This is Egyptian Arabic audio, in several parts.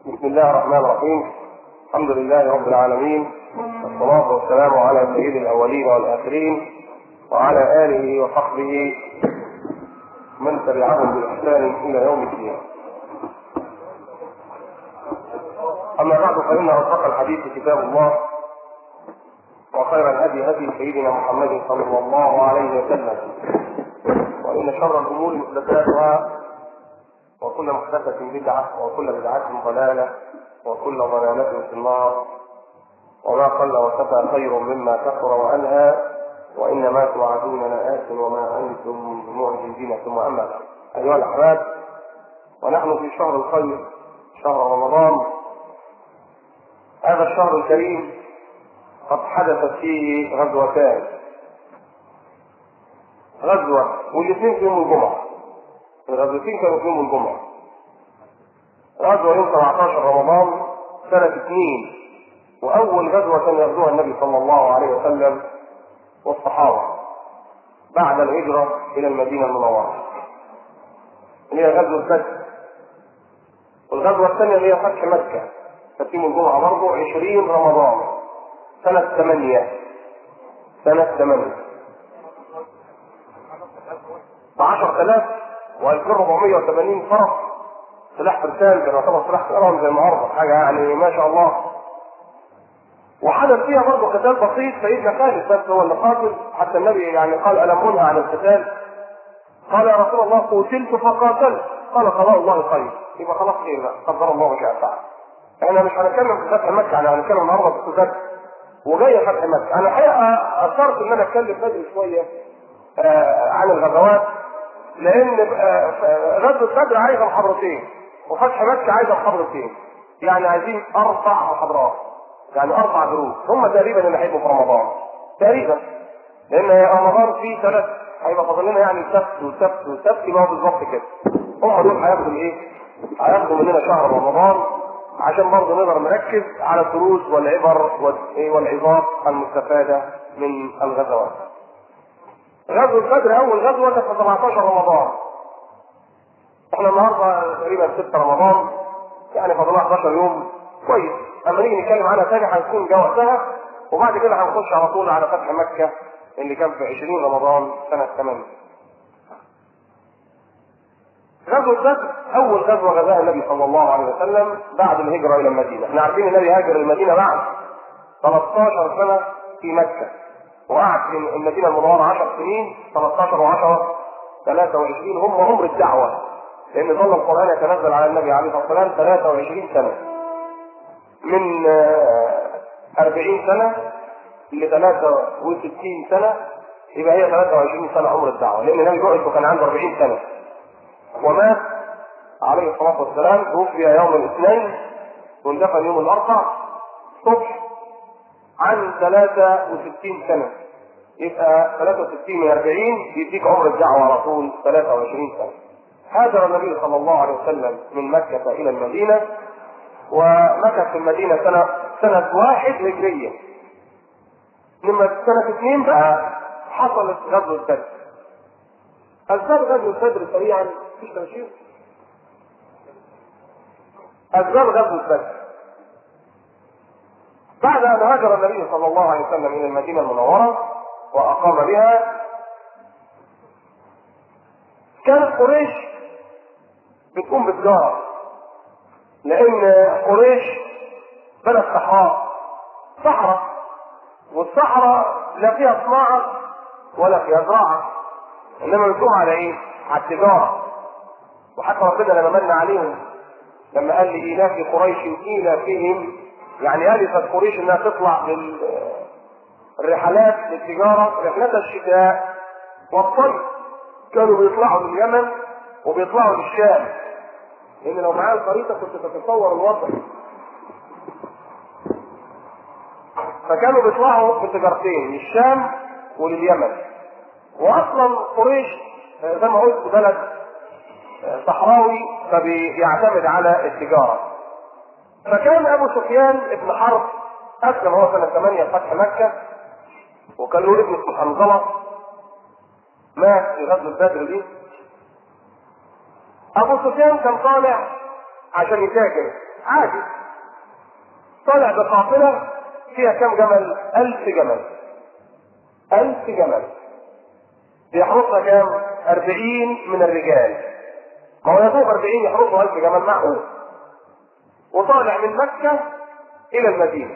بسم الله الرحمن الرحيم الحمد لله رب العالمين والصلاة والسلام على سيد الأولين والآخرين وعلى آله وصحبه من تبعهم بإحسان إلى يوم الدين أما بعد فإن أصدق الحديث كتاب الله وخير الهدي هدي سيدنا محمد صلى الله عليه وسلم وإن شر الأمور محدثاتها وكل محدثة بدعة وكل بدعة ضلالة وكل ضلالة في النار وما قل وكفى خير مما كثر وأنهى وإنما توعدون لآت وما أنتم بمعجزين ثم أما بعد أيها الأحباب ونحن في شهر الخير شهر رمضان هذا الشهر الكريم قد حدثت فيه غزوتان غزوة والاثنين في يوم الجمعة الغزوتين كانوا في يوم الجمعة غزوة يوم 17 رمضان سنة اثنين وأول غزوة كان يغزوها النبي صلى الله عليه وسلم والصحابة بعد الهجرة إلى المدينة المنورة اللي هي غزوة بدر والغزوة الثانية اللي هي فتح مكة كانت يوم الجمعة برضه 20 رمضان سنة 8 سنة 8 ب 10000 و2480 فرس سلاح فرسان كان يعتبر سلاح طيران زي النهارده حاجه يعني ما شاء الله وحدث فيها برضه قتال بسيط سيدنا خالد بس هو اللي قاتل حتى النبي يعني قال الم انهى عن القتال قال يا رسول الله قتلت فقاتلت قال قضاء الله خير يبقى خلاص خير بقى قدر الله ما شاء فعل احنا مش هنتكلم في فتح مكه احنا هنتكلم النهارده في القتال وجاي فتح مكه انا الحقيقه اثرت ان انا اتكلم بدري شويه آه عن الغزوات لان غزوه بدر عايزه محاضرتين وفتح مكه عايزه محاضرتين يعني عايزين اربع محاضرات يعني اربع دروس هم تقريبا اللي هيبقوا في رمضان تقريبا لان رمضان فيه ثلاث هيبقى فاضل لنا يعني السبت والسبت والسبت يبقى بالظبط كده هم دول هياخدوا الايه؟ هياخدوا مننا شهر رمضان عشان برضه نقدر نركز على الدروس والعبر والعظات المستفاده من الغزوات. غزوه بدر اول غزوه كانت في 17 رمضان. احنا النهارده تقريبا 6 رمضان يعني فاضل 11 يوم كويس اما نيجي نتكلم عنها تاني هنكون جا وقتها وبعد كده هنخش على طول على فتح مكه اللي كان في 20 رمضان سنه 8 غزوة بدر أول غزوة غزاها النبي صلى الله عليه وسلم بعد الهجرة إلى المدينة، احنا عارفين النبي هاجر المدينة بعد 13 سنة في مكة، وقعد في المدينة المنورة 10 سنين 13 و10 23 هم عمر الدعوة، لأن ظل القرآن يتنزل على النبي عليه الصلاة والسلام 23 سنة. من 40 سنة ل 63 سنة يبقى هي 23 سنة عمر الدعوة، لأن النبي بعث وكان عنده 40 سنة. ومات عليه الصلاة والسلام توفي يوم الاثنين واندفن يوم الأربع صبح عن 63 سنة يبقى 63 من 40 يديك عمر الدعوة على طول 23 سنة هاجر النبي صلى الله عليه وسلم من مكة إلى المدينة ومكث في المدينة سنة سنة واحد هجرية لما سنة اثنين بقى حصلت غزوة بدر أسباب غزوة بدر سريعا مفيش تنشيط أسباب غزوة بدر بعد أن هاجر النبي صلى الله عليه وسلم إلى المدينة المنورة وأقام بها كانت قريش بتقوم بتجارة لأن قريش بلد صحراء صحراء والصحراء لا فيها صناعة ولا فيها زراعة انما بتقوم على ايه؟ على التجاره وحتى ربنا لما من عليهم لما قال لإيلاف قريش إيلافهم يعني ألفت قريش إنها تطلع الرحلات للتجارة رحلات الشتاء والصيف كانوا بيطلعوا لليمن وبيطلعوا للشام لأن لو معايا الخريطة كنت تتصور الوضع فكانوا بيطلعوا بتجارتين للشام ولليمن واصلا قريش زي ما قلت بلد صحراوي فبيعتمد على التجاره فكان ابو سفيان ابن حرب اسلم هو سنه 8 فتح مكه وكان له ابن اسمه حنظله مات في غزوه بدر دي ابو سفيان كان طالع عشان يتاجر عادي طالع بقافلة فيها كم جمل؟ ألف جمل ألف جمل بيحرسها كام؟ أربعين من الرجال ما هو يدوب أربعين يحرسوا ألف جمل معقول وطالع من مكة إلى المدينة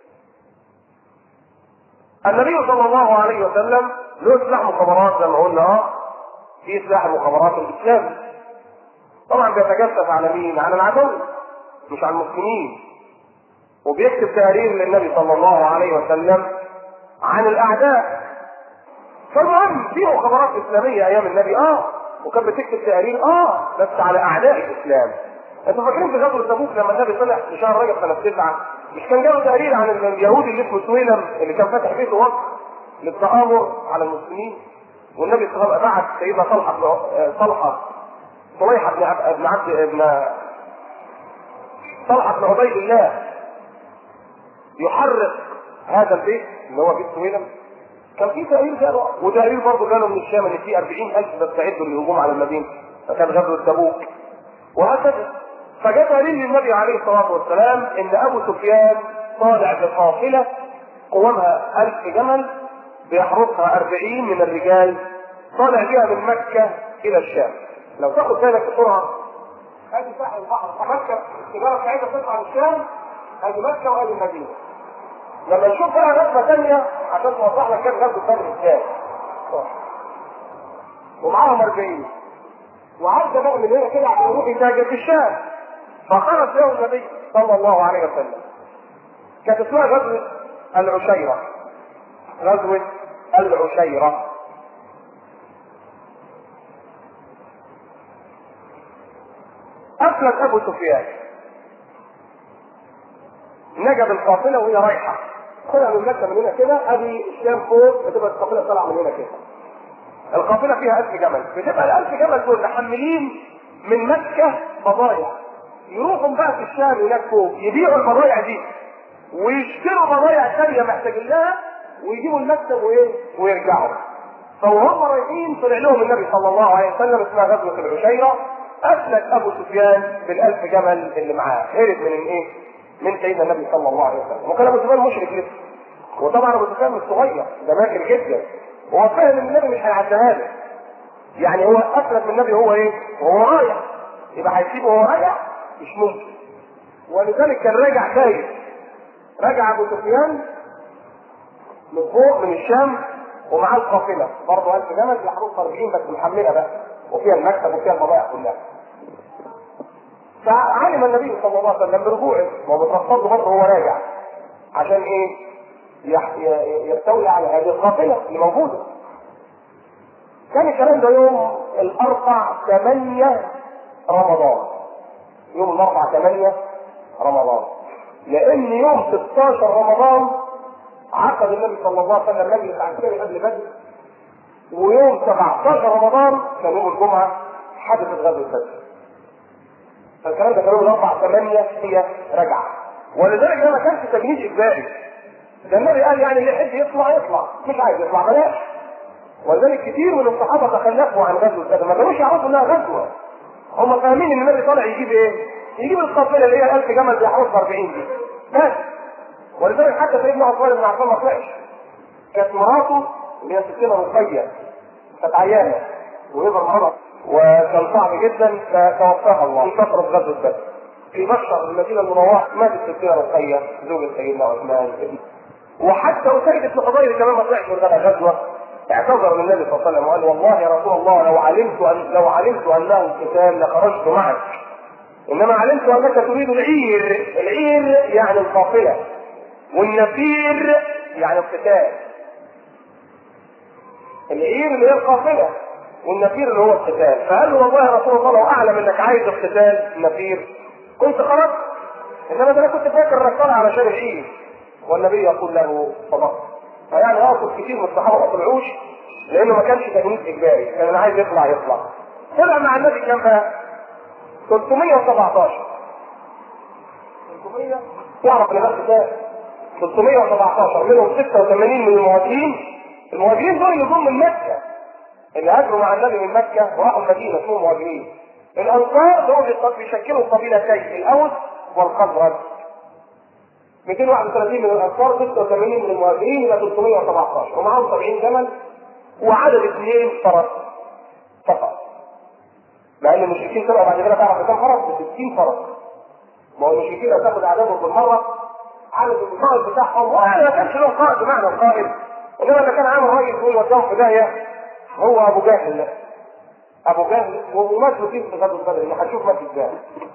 النبي صلى الله عليه وسلم له سلاح مخابرات زي ما قلنا اه في سلاح مخابرات الاسلام طبعا بيتجسس على مين؟ على العدو مش على المسلمين وبيكتب تقارير للنبي صلى الله عليه وسلم عن الاعداء فالمهم في مخابرات اسلاميه ايام النبي اه وكانت بتكتب تقارير اه بس على اعداء الاسلام انتوا فاكرين في غزوه تبوك لما النبي طلع في شهر رجب سنه تسعه مش كان جاله تقرير عن اليهودي اللي اسمه سويلم اللي كان فاتح بيته وقت للتآمر على المسلمين والنبي صلى الله عليه وسلم بعت سيدنا طلحه بن طلحه طليحه بن عبد بن عبد بن طلحه بن عبيد الله يحرق هذا البيت اللي هو بيت سويلم كان في تقرير جاله وتقرير برضه جاله من الشام ان في 40000 بيستعدوا للهجوم على المدينه فكان غزوه تبوك وهكذا فجاء تقرير للنبي عليه الصلاه والسلام ان ابو سفيان طالع بقافله قوامها ألف جمل بيحرسها أربعين من الرجال طالع بها من مكة إلى الشام لو تاخد بالك بسرعة ادي ساحل البحر مكة التجارة بتاعتها تطلع من الشام ادي مكة وادي المدينة لما نشوف بقى غزوة ثانية عشان توضح لك كام غزوة بدر ازاي ومعاهم 40 وعدى بقى من هنا كده عشان يروح يتاجر في الشام فخرج له النبي صلى الله عليه وسلم كانت اسمها غزوة العشيرة غزوة العشيرة أفلت أبو سفيان نجا بالقافلة وهي رايحة طلع من مكة من هنا كده أدي الشام فوق بتبقى القافلة طالعة من هنا كده القافلة فيها ألف جمل بتبقى الألف جمل دول محملين من مكة بضايع يروحوا بقى في الشام هناك فوق يبيعوا البضايع دي ويشتروا بضايع ثانية محتاجين لها ويجيبوا المكتب وايه ويرجعوا فوهم رايحين طلع لهم النبي صلى الله عليه وسلم اسمها غزوة العشيرة أفلت أبو سفيان بالألف جمل اللي معاه هرب من الايه؟ من سيدنا النبي صلى الله عليه وسلم وكان أبو سفيان مشرك لسه وطبعا أبو سفيان مش صغير ده ماكر جدا وهو فاهم ان النبي مش هيعديها له يعني هو أفلت من النبي هو ايه؟ وهو رايح يبقى هيسيبه وهو رايح مش ممكن ولذلك كان راجع خايف رجع ابو سفيان من فوق من الشام ومعاه القافله برضه 1000 جمل يحرسها 40 بس محمله بقى وفيها المكتب وفيها البضائع كلها فعلم النبي صلى الله عليه وسلم برجوعه وبترصده برضه هو راجع عشان ايه؟ يح- ي- يستولي على هذه القافله اللي موجوده كان الكلام ده يوم الاربع 8 رمضان يوم الاربع 8 رمضان لان يوم 16 رمضان عقد النبي صلى الله عليه وسلم مجلس عسكري قبل بدر ويوم 17 رمضان كان يوم الجمعه حدثت غزوه بدر فالكلام ده كان يوم الاربع 8 هي رجعه ولذلك ده ما كانش تجنيد اجباري ده النبي قال يعني اللي يحب يطلع يطلع مش عايز يطلع بلاش ولذلك كتير من الصحابه تخلفوا عن غزوه بدر ما كانوش يعرفوا انها غزوه هم فاهمين ان النبي طالع يجيب ايه؟ يجيب القافله اللي هي 1000 جمل بيحرسها 40 دي بس ولذلك حتى سيدنا عثمان بن عفان ما طلعش كانت مراته اللي هي ستنا رقيه كانت عيانه ويظهر مرض وكان صعب جدا فتوفاها الله انتصرت غزوه بدر في مشهر المدينه المنوره ماتت ستنا رقيه زوجة سيدنا عثمان وحتى اسيد بن حضير كمان ما طلعش من غزوه اعتذر للنبي صلى الله عليه وسلم وقال والله يا رسول الله لو علمت ان لو علمت انه القتال لخرجت معك انما علمت انك تريد العير العير يعني القافله والنفير يعني القتال العير اللي هي القافله والنفير اللي هو القتال فقال له والله يا رسول الله لو اعلم انك عايز القتال نفير كنت خرجت انما ده انا كنت فاكر انك طالع علشان العير والنبي يقول له صدقت فيعني اقصد كتير من الصحابه ما طلعوش لانه ما كانش تجنيد اجباري كان اللي عايز يطلع يطلع طلع مع النبي كام بقى 317 300 تعرف اللي بس ده 317 منهم 86 من المهاجرين المهاجرين دول اللي جم من مكه اللي هاجروا مع النبي من مكه وراحوا المدينه اسمهم مهاجرين الانصار دول بيشكلوا قبيلتين الاوس والخزرج 231 من الانصار 86 من المهاجرين الى 317 ومعاهم 70 جمل وعدد اثنين فرس فقط مع ان المشركين طلعوا بعد كده تعرف كم فرس؟ ب 60 فرس ما هو المشركين لو تاخد عددهم بالمره عدد القائد بتاعهم ولا ما كانش له قائد بمعنى القائد انما اللي كان عامل رئيس هو وداهم في داهيه هو ابو جهل ابو جهل ومات فيه في غزوه بدر اللي هنشوف مات ازاي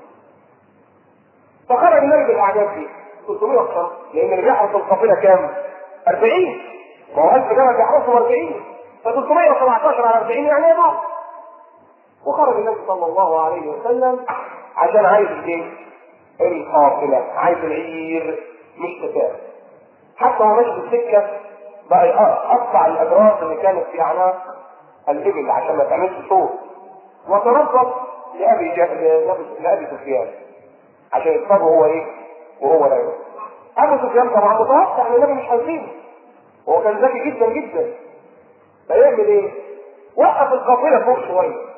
فخرج النبي بالاعداد دي 300 اكثر لان اللي بيحرس القافله كام؟ 40 ما هو 1000 جمل بيحرسهم 40 ف 317 على 40 يعني يا وخرج النبي صلى الله عليه وسلم عشان عايز ايه؟ القافله عايز العير مش تكاد حتى هو ماشي في السكه بقى يقطع الاجراس اللي كانت في اعناق الابل عشان ما تعملش صوت وتربط لابي لابي سفيان عشان يتصاب هو ايه وهو نايم ابو سفيان طبعا متوقع ان النبي مش هيسيبه هو كان ذكي جدا جدا فيعمل ايه؟ وقف القافله فوق شويه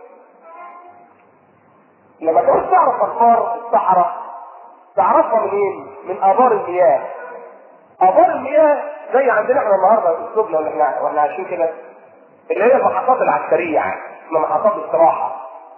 لما تعوز تعرف اخبار الصحراء تعرفها منين؟ من ابار المياه ابار المياه زي عندنا احنا النهارده في اسلوبنا اللي احنا واحنا عايشين كده اللي هي المحطات العسكريه يعني اسمها محطات استراحه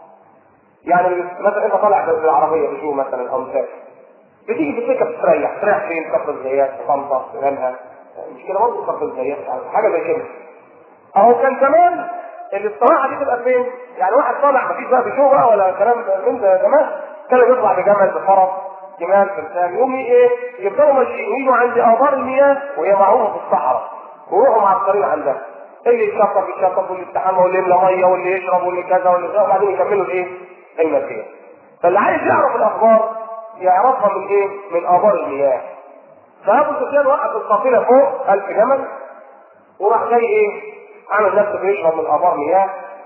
يعني مثلا انت طالع بالعربيه بشو مثلا او مسافر بتيجي في السكه تستريح تستريح فين كفر الزيات في طنطا في غنها مش كده برضه كفر الزيات حاجه زي كده اهو كان زمان الاستراحه دي تبقى فين؟ يعني واحد طالع مفيش بقى بشو بقى ولا كلام من ده زمان كان يطلع بجمل بفرس جمال فرسان يقوم ايه يفضلوا ماشيين ويجوا عند ابار المياه وهي معروفه في الصحراء ويروحوا مع الطريق عندها اللي يشطف يشطف واللي يستحمى واللي يملى ميه واللي يشرب واللي كذا واللي كذا وبعدين يكملوا الايه؟ المسير فاللي عايز يعرف الاخبار يعرفها من ايه؟ من ابار المياه فابو سفيان وقف القافله فوق ألف جمل وراح جاي ايه؟ عامل نفسه بيشرب من ابار مياه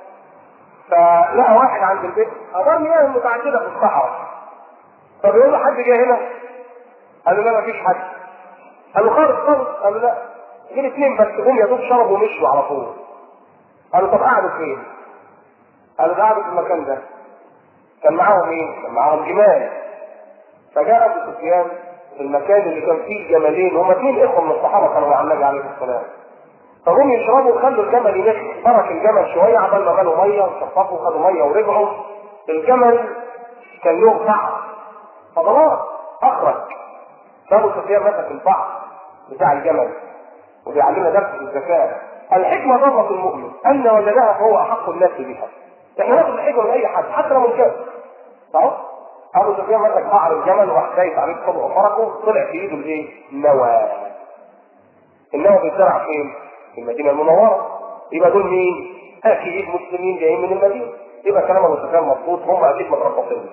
فلقى واحد عند البيت ابار مياه متعدده في الصحراء فبيقول له حد جاي هنا؟ قال له لا مفيش حد قال له خالص خالص قال له لا غير اثنين بس هم يا دوب شربوا ومشوا على طول قال له طب قعدوا فين؟ قال له قعدوا في المكان ده كان معاهم ايه؟ كان معاهم جمال فجاء ابو سفيان في المكان اللي كان فيه جمالين هم اثنين اخوه من الصحابه كانوا مع النبي عليه السلام فهم يشربوا خلوا الجمل يمشي ترك الجمل شويه عبال ما مالوا ميه وشفطوا خدوا ميه ورجعوا الجمل كان له طعم فضلات اخرج فابو سفيان مسك البعض بتاع الجمل وبيعلمنا درس في الذكاء الحكمه ضرة المؤمن ان وجدها فهو احق الناس بها احنا ناخد الحكمه من اي حد حتى لو من كافر صح ابو سفيان مسك قعر الجمل وراح جاي عليه الصبح وفرقه طلع في ايده الايه؟ نوى النوى بيتزرع فين؟ في المدينه المنوره يبقى دول مين؟ اكيد مسلمين جايين من المدينه يبقى كلام ابو سفيان مظبوط هم اكيد متربصين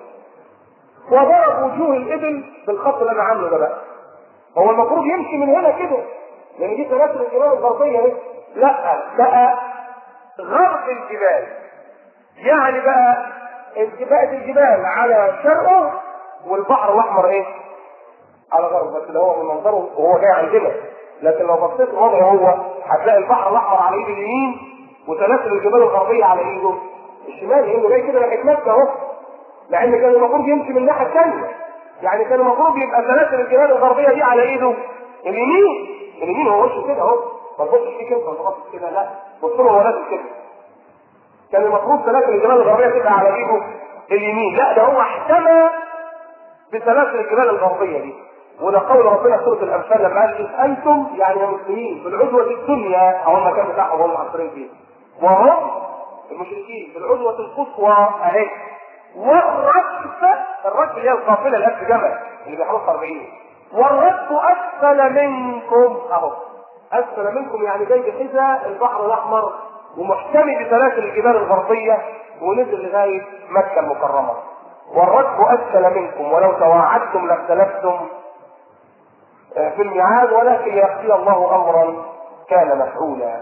وضرب وجوه الابل بالخط اللي انا عامله ده بقى هو المفروض يمشي من هنا كده لان دي سلاسل الجبال الغربيه اهي لا بقى غرب الجبال يعني بقى بقت الجبال على شرقه والبحر الاحمر ايه؟ على غربه بس ده هو من منظره وهو جاي عندنا لكن لو بصيت وضعه هو هتلاقي البحر الاحمر على ايد اليمين وسلاسل الجبال الغربيه على ايده الشمال لانه جاي كده ناحيه مكه اهو لان كان المفروض يمشي من الناحيه الثانيه يعني كان المفروض يبقى سلاسل الجبال الغربيه دي على ايده اليمين اليمين هو وشه كده اهو ما تبصش فيه كده ما تبصش كده لا بص له هو لازم كده كان المفروض سلاسل الجبال الغربيه تبقى على ايده اليمين لا ده هو احتمى بسلاسل الجبال الغربيه دي وده قول ربنا في سوره الانفال لما قال إذ انتم يعني يا مسلمين في العدوه الدنيا او المكان بتاعهم هم عصرين فيه وهم المشركين في العدوه القصوى اهي والركب الركب اللي هي القافله الألف جمل اللي بيحرصها 40 والركب اسفل منكم اهو اسفل منكم يعني جاي بحذاء البحر الاحمر ومحتمي بسلاسل الجبال الغربيه ونزل لغايه مكه المكرمه والركب اسفل منكم ولو تواعدتم لاختلفتم في الميعاد ولكن يقضي الله امرا كان مفعولا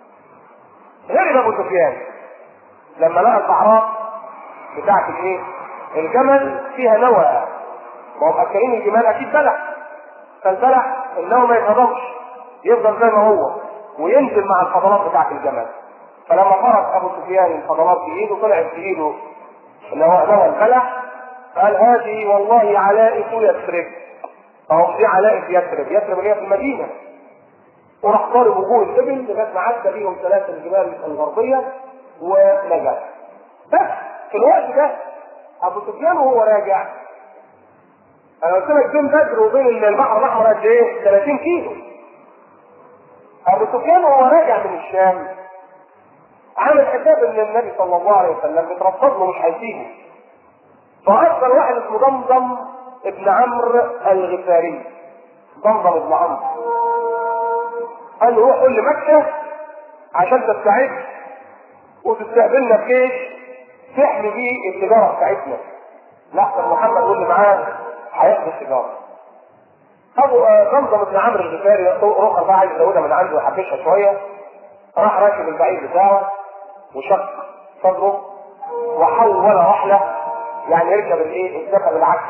غير ابو سفيان لما لقى البحراء بتاعت الايه؟ الجمل فيها نوى ما هو مأكلين الجمال اكيد بلع فالبلع النوى ما يتهضمش يفضل زي ما هو وينزل مع الفضلات بتاعت الجمل فلما فرض ابو سفيان الفضلات في ايده طلعت في ايده نوى نوى البلع قال هذه والله علائق يثرب اهو دي علائق يثرب يثرب اللي هي في المدينه وراح ضارب وجوه الابل لغايه ما عدى بيهم ثلاث الجبال الغربيه ونجا بس في الوقت ده ابو سفيان وهو راجع انا قلت لك بين بدر وبين البحر الاحمر قد ايه؟ 30 كيلو ابو سفيان وهو راجع من الشام عامل حساب ان النبي صلى الله عليه وسلم بيترصد له مش هيسيبه فارسل واحد اسمه ضمضم ابن عمرو الغفاري ضمضم ابن عمرو قال له روح قول لمكه عشان تستعد وتستقبلنا بجيش تحمي بيه التجاره بتاعتنا لحظه محمد واللي معاه هيحمي التجاره ابو ضمضم ابن عمرو الغفاري رخر بقى عايز يزودها من عنده ويحبشها شويه راح راكب البعير بتاعه وشق صدره وحول رحله يعني يركب الايه السفر العكس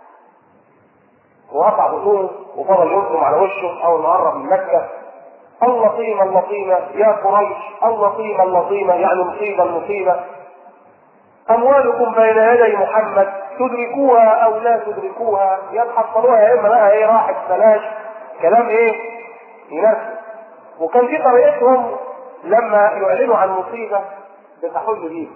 وقطع بطونه وفضل يرسم على وشه اول ما قرب من مكه اللطيمه اللطيمه يا قريش اللطيمه اللطيمه يعني مصيبه المصيبه اموالكم بين يدي محمد تدركوها او لا تدركوها يا تحصلوها يا اما بقى ايه راحت بلاش كلام ايه يناسب وكان دي طريقتهم لما يعلنوا عن مصيبه بتحل بيه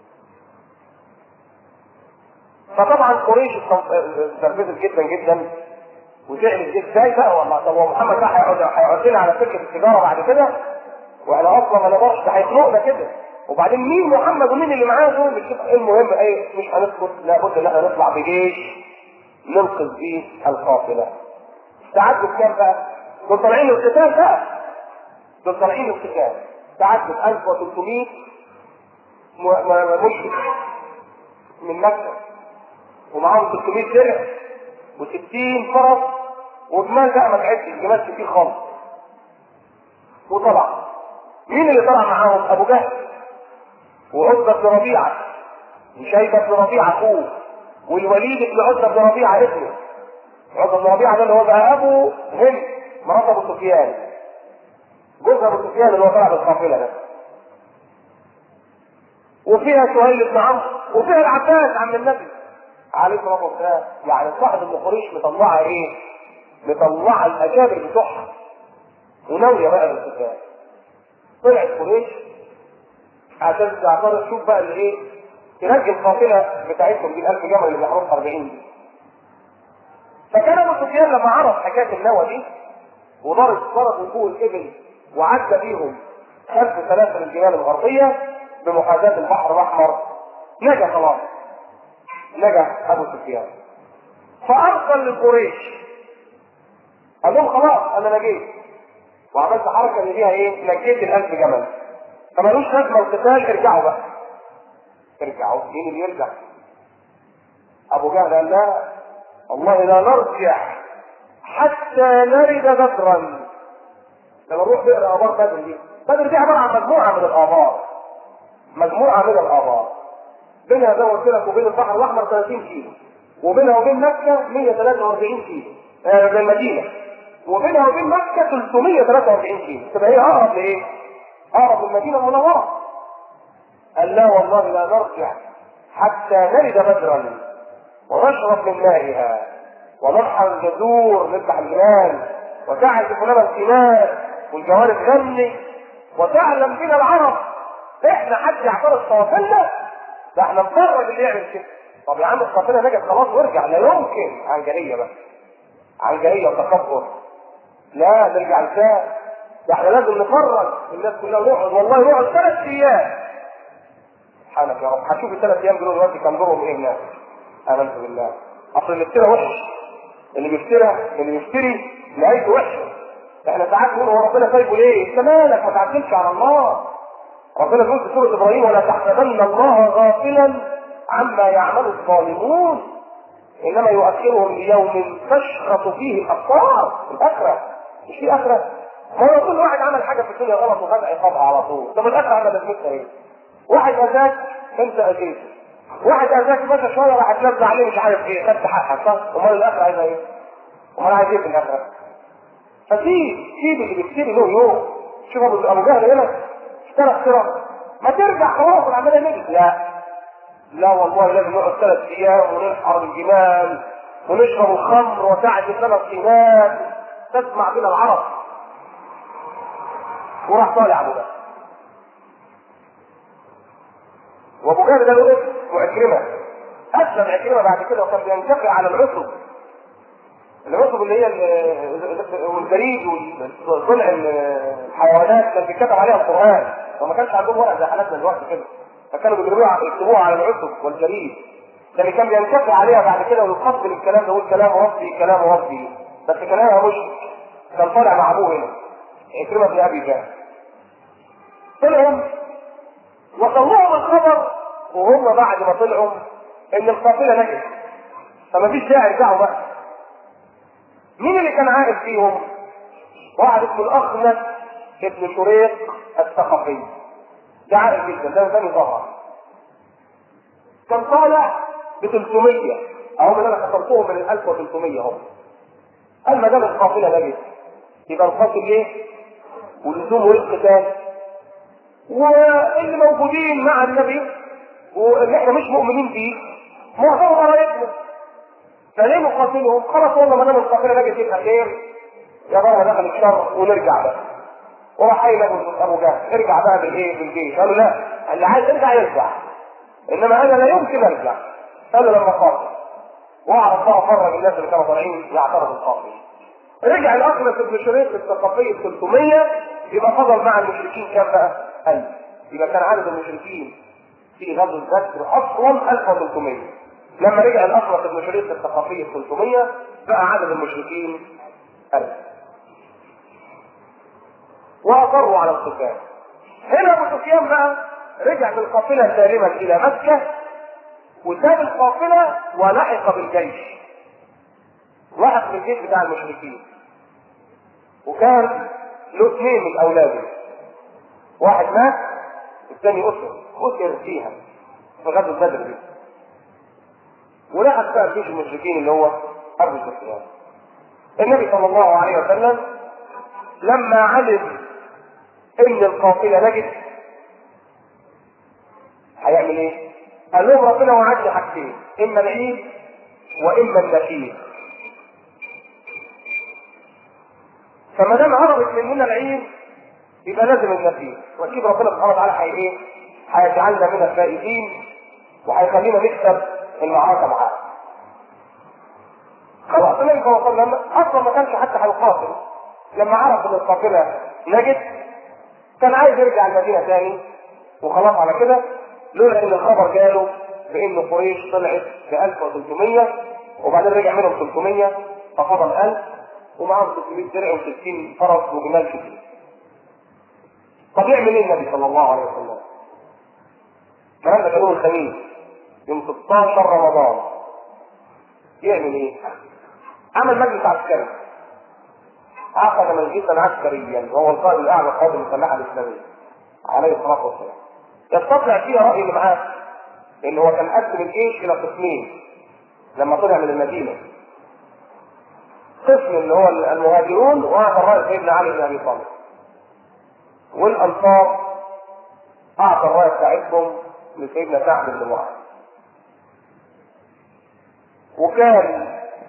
فطبعا قريش استنفذت جدا جدا وزعلت جدا ازاي بقى والله طب هو محمد بقى هيقعد هيقعد لنا على سكه التجاره بعد كده وانا اصلا ما نقدرش ده هيخنقنا كده وبعدين مين محمد ومين اللي معاه دول نشوف ايه المهم ايه مش هنسكت لابد ان احنا نطلع بجيش ننقذ بيه القافله استعدوا بكام بقى؟ دول طالعين للقتال بقى دول طالعين للقتال استعدوا ب 1300 مشرك من مكه ومعاهم 300 درع و60 فرس وجمال بقى ما تعدش جمال كتير خالص وطلع مين اللي طلع معاهم؟ ابو جهل وعتبة بن ربيعة وشيبة بن ربيعة أخوه والوليد بن عتبة بن ربيعة ابنه عتبة بن ربيعة ده اللي هو بقى أبو هند مرات أبو سفيان جوز أبو سفيان اللي هو طلع بالقافلة ده وفيها سهيل بن عمرو وفيها العباس عم النبي عليه الصلاة والسلام يعني صاحب ابن قريش مطلعة إيه؟ مطلعة الأكابر بتوعها وناوية بقى للقتال طلعت قريش عشان تعترض تشوف بقى اللي ايه تنجي القافله بتاعتهم دي 1000 جمل اللي بيحرموا 40 دي فكان ابو سفيان لما عرف حكايه النوى دي وضرب فرض وجوه الابل وعدى بيهم خلف ثلاثه من الجبال الغربيه بمحاذاه البحر الاحمر نجا خلاص نجا ابو سفيان فارسل للقريش قال لهم خلاص انا نجيت وعملت حركه اللي فيها ايه نجيت الالف جمل فمالوش لازمه القتال ارجعوا بقى ارجعوا مين اللي يرجع ابو جهل قال لا والله لا نرجع حتى نرد بدرا لما نروح نقرا ابار بدر دي بدر دي عباره عن مجموعه من الابار مجموعه من الابار بينها زي ما قلت لك وبين البحر الاحمر 30 كيلو وبينها وبين مكه 143 كيلو آه المدينه وبينها وبين مكه 343 كيلو تبقى هي اقرب لايه؟ اقرب المدينه المنوره قال لا والله لا نرجع حتى نرد بدرا ونشرب من مائها ونرحل الجذور نذبح المال وتعزف لنا الثمار والجوارب غني وتعلم بنا العرب احنا حد يعترض قوافلنا ده احنا نفرج اللي يعمل كده طب يا عم القافله نجت خلاص وارجع لا يمكن عنجهيه بقى عنجهيه وتكبر لا نرجع لسان ده احنا لازم نفرج الناس كلها نقعد والله نقعد ثلاث ايام سبحانك يا رب هتشوف الثلاث ايام دول دلوقتي كان دورهم ايه هناك امنت بالله اصل اللي اشترى وحش اللي بيشتري اللي بيشتري نهايته وحشه احنا ساعات نقول هو ربنا سايبه ليه؟ انت مالك ما تعتمدش على الله ربنا بيقول في سوره ابراهيم ولا تحسبن الله غافلا عما يعمل الظالمون انما يؤخرهم ليوم تشخص فيه الابصار الاخره مش في اخره ما هو كل واحد عمل حاجه في الدنيا غلط وخد عقابها على طول طب الاخره عمل لازمتها ايه؟ واحد اذاك انت اذيت واحد اذاك مشى شويه راح تنزل عليه مش عارف ايه خدت حقك صح؟ امال الاخره عايزه ايه؟ امال عايز ايه في الاخره؟ فسيب سيب اللي بيشتري له يوم شوف ابو ابو جهل هنا اشترى اشترى ما ترجع خلاص العمليه نجت لا لا والله لازم نقعد ثلاث ايام وننحر الجمال ونشرب الخمر وتعزف لنا الطينات تسمع بنا العرب وراح طالع ابو جهل وابو جهل ده له اسم وعكرمه اسلم عكرمه بعد كده وكان بينتقي على العصب العصب اللي هي ال- والجريد وصنع الحيوانات كان بيتكتب عليها القران وما كانش عندهم ورق زي حالاتنا دلوقتي كده فكانوا بيجيبوها يكتبوها على العصب والجريد ده اللي كان بينتقي عليها بعد كده ويقبل الكلام ده يقول كلام ربي كلام ربي بس كلامها مش كان طالع مع ابوه هنا عكرمه بن ابي جهل طلعوا وصلوهم الخبر وهم بعد ما طلعوا ان القافله نجت فما فيش داعي يرجعوا بقى مين اللي كان عائد فيهم؟ واحد اسمه الاخنس ابن شريق الثقفي ده عائد جدا ده ثاني ظهر كان طالع ب 300 اهو اللي انا خسرتهم من ال 1300 هم قال ما دام القافله نجت يبقى القاتل ليه؟ ولزوم والقتال واللي موجودين مع النبي واللي احنا مش مؤمنين بيه معظمهم قرايبنا فليه نقاتلهم؟ خلاص والله ما دام القافله نجت يبقى خير يا بابا دخل الشر ونرجع بقى وراح قايل ابو ابو جهل ارجع بقى بالايه؟ بالجيش قالوا لا اللي عايز يرجع يرجع انما انا لا يمكن ارجع قالوا لما قاتل واعرف بقى فرج الناس اللي كانوا طالعين يعترضوا القاتل رجع الاخنس بن شريك الثقفي 300 يبقى فضل مع المشركين كام بقى؟ 1000 يبقى كان عدد المشركين في غزوه بدر اصلا 1300 لما رجع الاخنس بن شريك الثقفي 300 بقى عدد المشركين 1000 واصروا على القتال هنا ابو سفيان بقى رجع بالقافله سالما الى مكه وساب القافله ولحق بالجيش لحق بالجيش بتاع المشركين وكان له اثنين من اولاده واحد مات الثاني اسر اسر فيها في غزوه بدر دي ولحق بقى جيش المشركين اللي هو ابو سفيان النبي صلى الله عليه وسلم لما علم ان القافله نجت هيعمل ايه؟ قال لهم ربنا وعدني حاجتين اما العيد واما النكير فما دام هربت مننا العيد يبقى لازم النكير واكيد ربنا سبحانه وتعالى هي ايه؟ هيجعلنا من الفائزين وهيخلينا نكسب المعركه معاه. خلاص النبي صلى الله عليه وسلم اصلا ما كانش حتى هيقاتل لما عرف ان القافله نجت كان عايز يرجع المدينه تاني وخلاص على كده لولا ان الخبر جاله بان قريش طلعت ب 1300 وبعدين رجع منهم 300 ففضل 1000 ومعاهم 600 درع و60 فرس وجمال كتير. طب يعمل ايه النبي صلى الله عليه وسلم؟ الكلام ده كان يوم الخميس يوم 16 رمضان يعمل ايه؟ عمل مجلس عسكري عقد مجلسا عسكريا وهو القائد الاعلى للقوات المسلحه الاسلاميه عليه الصلاه والسلام يستطلع فيها راي اللي معاه ان هو كان قسم الجيش الى قسمين لما طلع من المدينه قسم اللي هو المهاجرون واعطى الراي سيدنا علي بن ابي طالب والانصار اعطى الراي بتاعتهم لسيدنا سعد بن معاذ وكان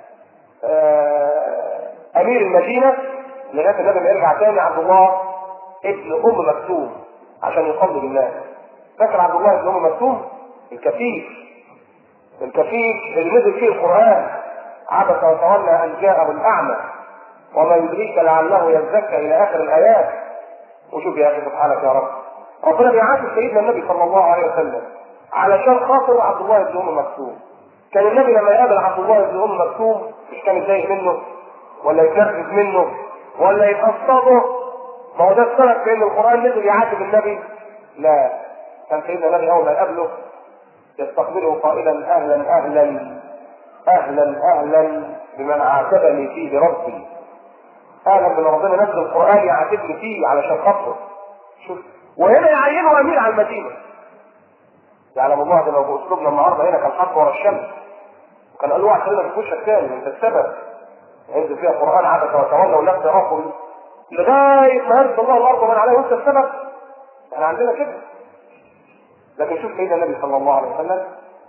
آه امير المدينه لغايه النبي ما يرجع تاني عبد الله ابن ام مكتوم عشان يقبل الناس فاكر عبد الله ابن ام مكتوم الكفيف الكفيف اللي نزل فيه القران عبس وتولى ان جاءه الاعمى وما يدريك لعله يزكى الى اخر الايات وشوف يا اخي سبحانك يا رب ربنا بيعاتب سيدنا النبي صلى الله عليه وسلم علشان خاطر عبد الله بن ام مكتوم كان النبي لما يقابل عبد الله بن ام مكتوم مش كان يتضايق منه ولا يتنرفز منه ولا يتقصده ما هو ده السبب في ان القران نزل يعاتب النبي لا كان سيدنا النبي اول ما يقابله يستقبله قائلا اهلا اهلا اهلا اهلا بمن عاتبني فيه بربي اهلا بمن ربنا نزل القران يعاتبني فيه علشان خاطره شوف وهنا يعينه امير على المدينه يعلم الله ده لو باسلوبنا النهارده هنا كان حط ورا الشمس وكان قال له واحد كده في وشك تاني انت السبب ينزل فيها القران عبس وتولى ولم ترقم لغايه ما يرد الله الارض ومن عليه وانت السبب احنا عندنا كده لكن شوف سيدنا النبي صلى الله عليه وسلم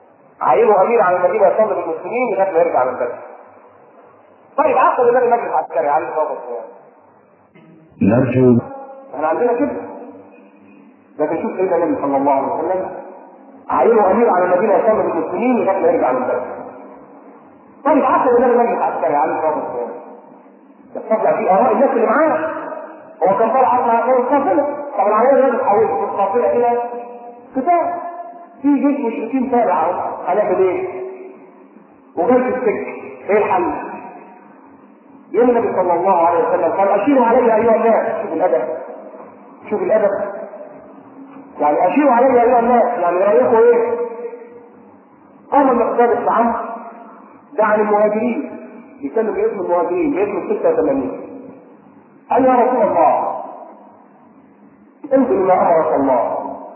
عينه امير على المدينه يصلي بالمسلمين لغايه ما يرجع من بدر طيب عقد النبي مجلس عسكري عليه الصلاه والسلام نرجو احنا عندنا كده لكن شوف سيدنا النبي صلى الله عليه وسلم عينه امير على المدينه يصلي بالمسلمين لغايه ما يرجع من بدر طيب عقد النبي مجلس عسكري عليه الصلاه والسلام يستطلع في اراء الناس اللي معاه هو كان طالع مع كان قافله طب العمليه لازم تحولها من قافله الى قتال في جيش مشركين تابع اهو هنعمل ايه؟ وجاي في السجن ايه الحل؟ يوم النبي صلى الله عليه وسلم قال اشيروا علي ايها الناس شوف الادب شوف الادب يعني اشيروا علي ايها الناس يعني رايكم ايه؟ قام المقداد بن عمرو ده عن المهاجرين بيتكلم باسم المهاجرين باسم 86 قال يا رسول الله انزل ما امرك الله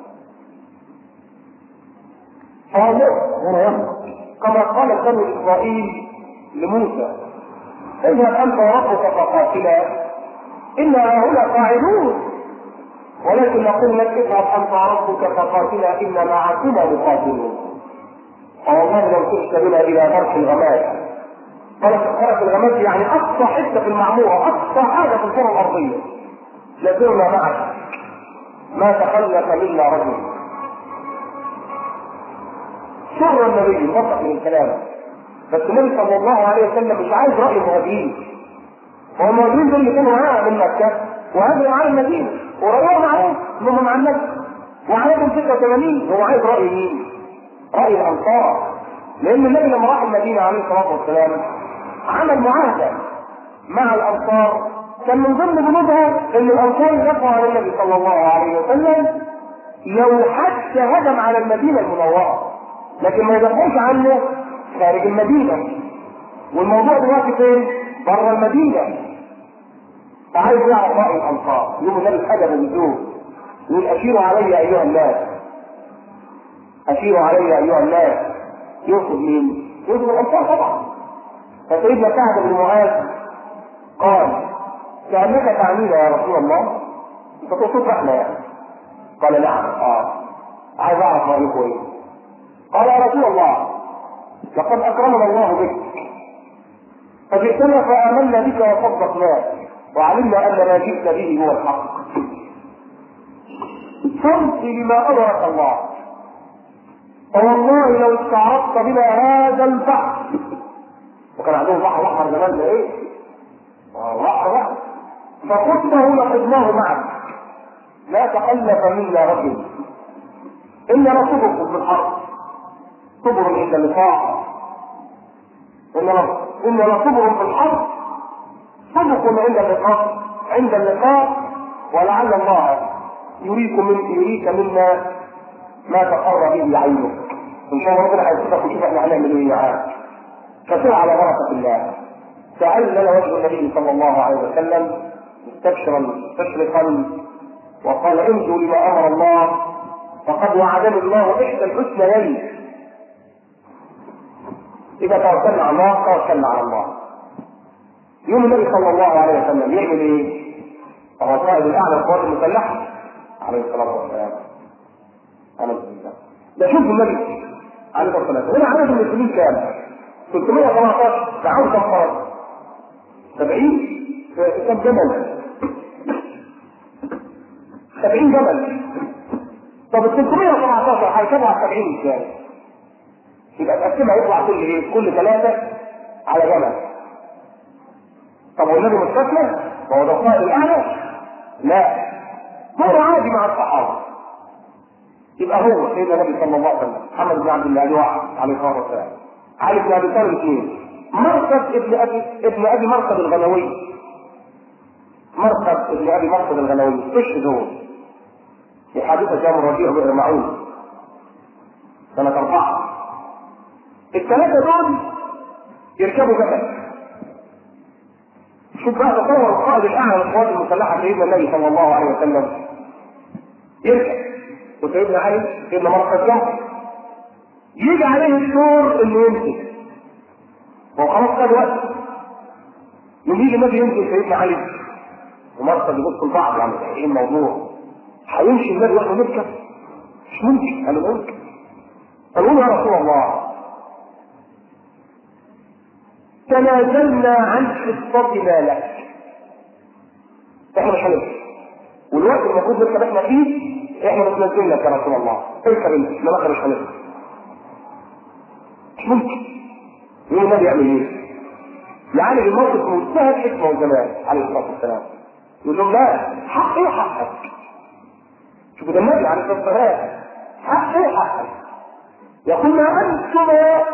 قال هنا يمر كما قال بنو اسرائيل لموسى اذهب انت وربك فقاتلا انا هنا قاعدون ولكن نقول لك اذهب انت وربك فقاتلا انا معكما مقاتلون فوالله لو كنت بنا الى برك الغمام فرق الغمام يعني اقصى حته في المعموره اقصى حاجه في الكره الارضيه لازلنا معك ما تخلف منا رجل شر النبي فقط من كلامه بس النبي صلى الله عليه وسلم مش عايز راي المهاجرين هو المهاجرين دول اللي كانوا معاه من مكه وهاجروا معاه المدينه ورايهم عليه انهم مع النبي وعليهم 86 هو عايز راي مين؟ راي الانصار لان النبي لما راح المدينه عليه الصلاه والسلام عمل معاهده مع الانصار كان من ضمن بنودها ان الانصار يدافعوا عن النبي صلى الله عليه وسلم لو حتى هجم على المدينه المنوره لكن ما يدافعوش عنه خارج المدينه والموضوع دلوقتي فين؟ بره المدينه فعايز يعرف راي الانصار يقول النبي ادب وذوق يقول اشيروا علي ايها الناس اشيروا علي ايها الناس يقصد مين؟ يقصد الانصار طبعا فسيدنا سعد بن معاذ قال كانك تعنينا يا رسول الله انت تقصد احنا يعني قال نعم اه عايز اعرف رايكم ايه قال يا رسول الله لقد اكرمنا الله بك فجئتنا فامنا بك وصدقناك وعلمنا ان ما جئت به هو الحق تمضي لما امرك الله فوالله لو استعرضت بنا هذا البحر وكان عندهم بحر احمر زمان ده ايه؟ بحر بحر فخذته لخذناه معك لا تخلف منا رجل اننا صبر في الحرب صبر عند اللقاء اننا اننا صبر في الحرب صدق عند اللقاء عند اللقاء ولعل الله يريك من يريك منا ما تقر به عينك ان شاء الله ربنا هيسيبك ويشوف احنا هنعمل ايه معاك فسر على بركه الله تعلل وجه النبي صلى الله عليه وسلم مستبشرا مستشرقا وقال امشوا لما امر الله فقد وعدني الله احدى الحسنيين اذا توكلنا على الله توكلنا على الله يوم النبي صلى الله عليه وسلم يعمل ايه؟ هو قائد الاعلى القوات المسلحه عليه الصلاه والسلام عليه الصلاه ده شوف النبي عليه الصلاه والسلام هنا عدد المسلمين كام؟ 317 معاهم كم فرد؟ 70 كم جمل؟ 70 جمل طب ال 317 هيتابعوا على 70 ازاي؟ يبقى تقسمها يطلع كل ايه؟ كل ثلاثه على جمل طب هو النبي مستثنى؟ ما هو ده القائد الاعلى؟ لا هو عادي مع الصحابه يبقى هو سيدنا النبي صلى الله عليه وسلم محمد بن عبد الله ادي واحد عليه الصلاه والسلام علي بن ابي طالب اثنين مرقد ابن ابي ابن ابي مرقد الغنوي مرقد ابن ابي مرقد الغنوي ايش دول؟ في حادثه جامع الربيع بن معون سنه اربعه الثلاثه دول يركبوا جبل شوف بقى تصور القائد الاعلى للقوات المسلحه سيدنا النبي صلى الله عليه وسلم يركب وسيدنا علي سيدنا مرقد جنبه يجي عليه الدور انه يمسك هو خلاص خد وقت يوم يجي النبي يمسك سيدنا علي ومرقد يبص لبعض يعني ايه الموضوع؟ هيمشي النبي واحنا نركب؟ مش ممكن قالوا ممكن قالوا يا رسول الله تنازلنا عن حصتنا لك احنا مش هنمشي والوقت المفروض نركب احنا فيه احنا بننزل لك يا رسول الله اركب انت احنا مش هنمشي مش ممكن يقول النبي يعمل ايه؟ يعني الموقف منتهى الحكمه والجمال عليه الصلاه والسلام يقول لهم لا حق ايه حقك؟ شوفوا ده النبي عليه الصلاه والسلام حق ايه حقك؟ يقول ما انتم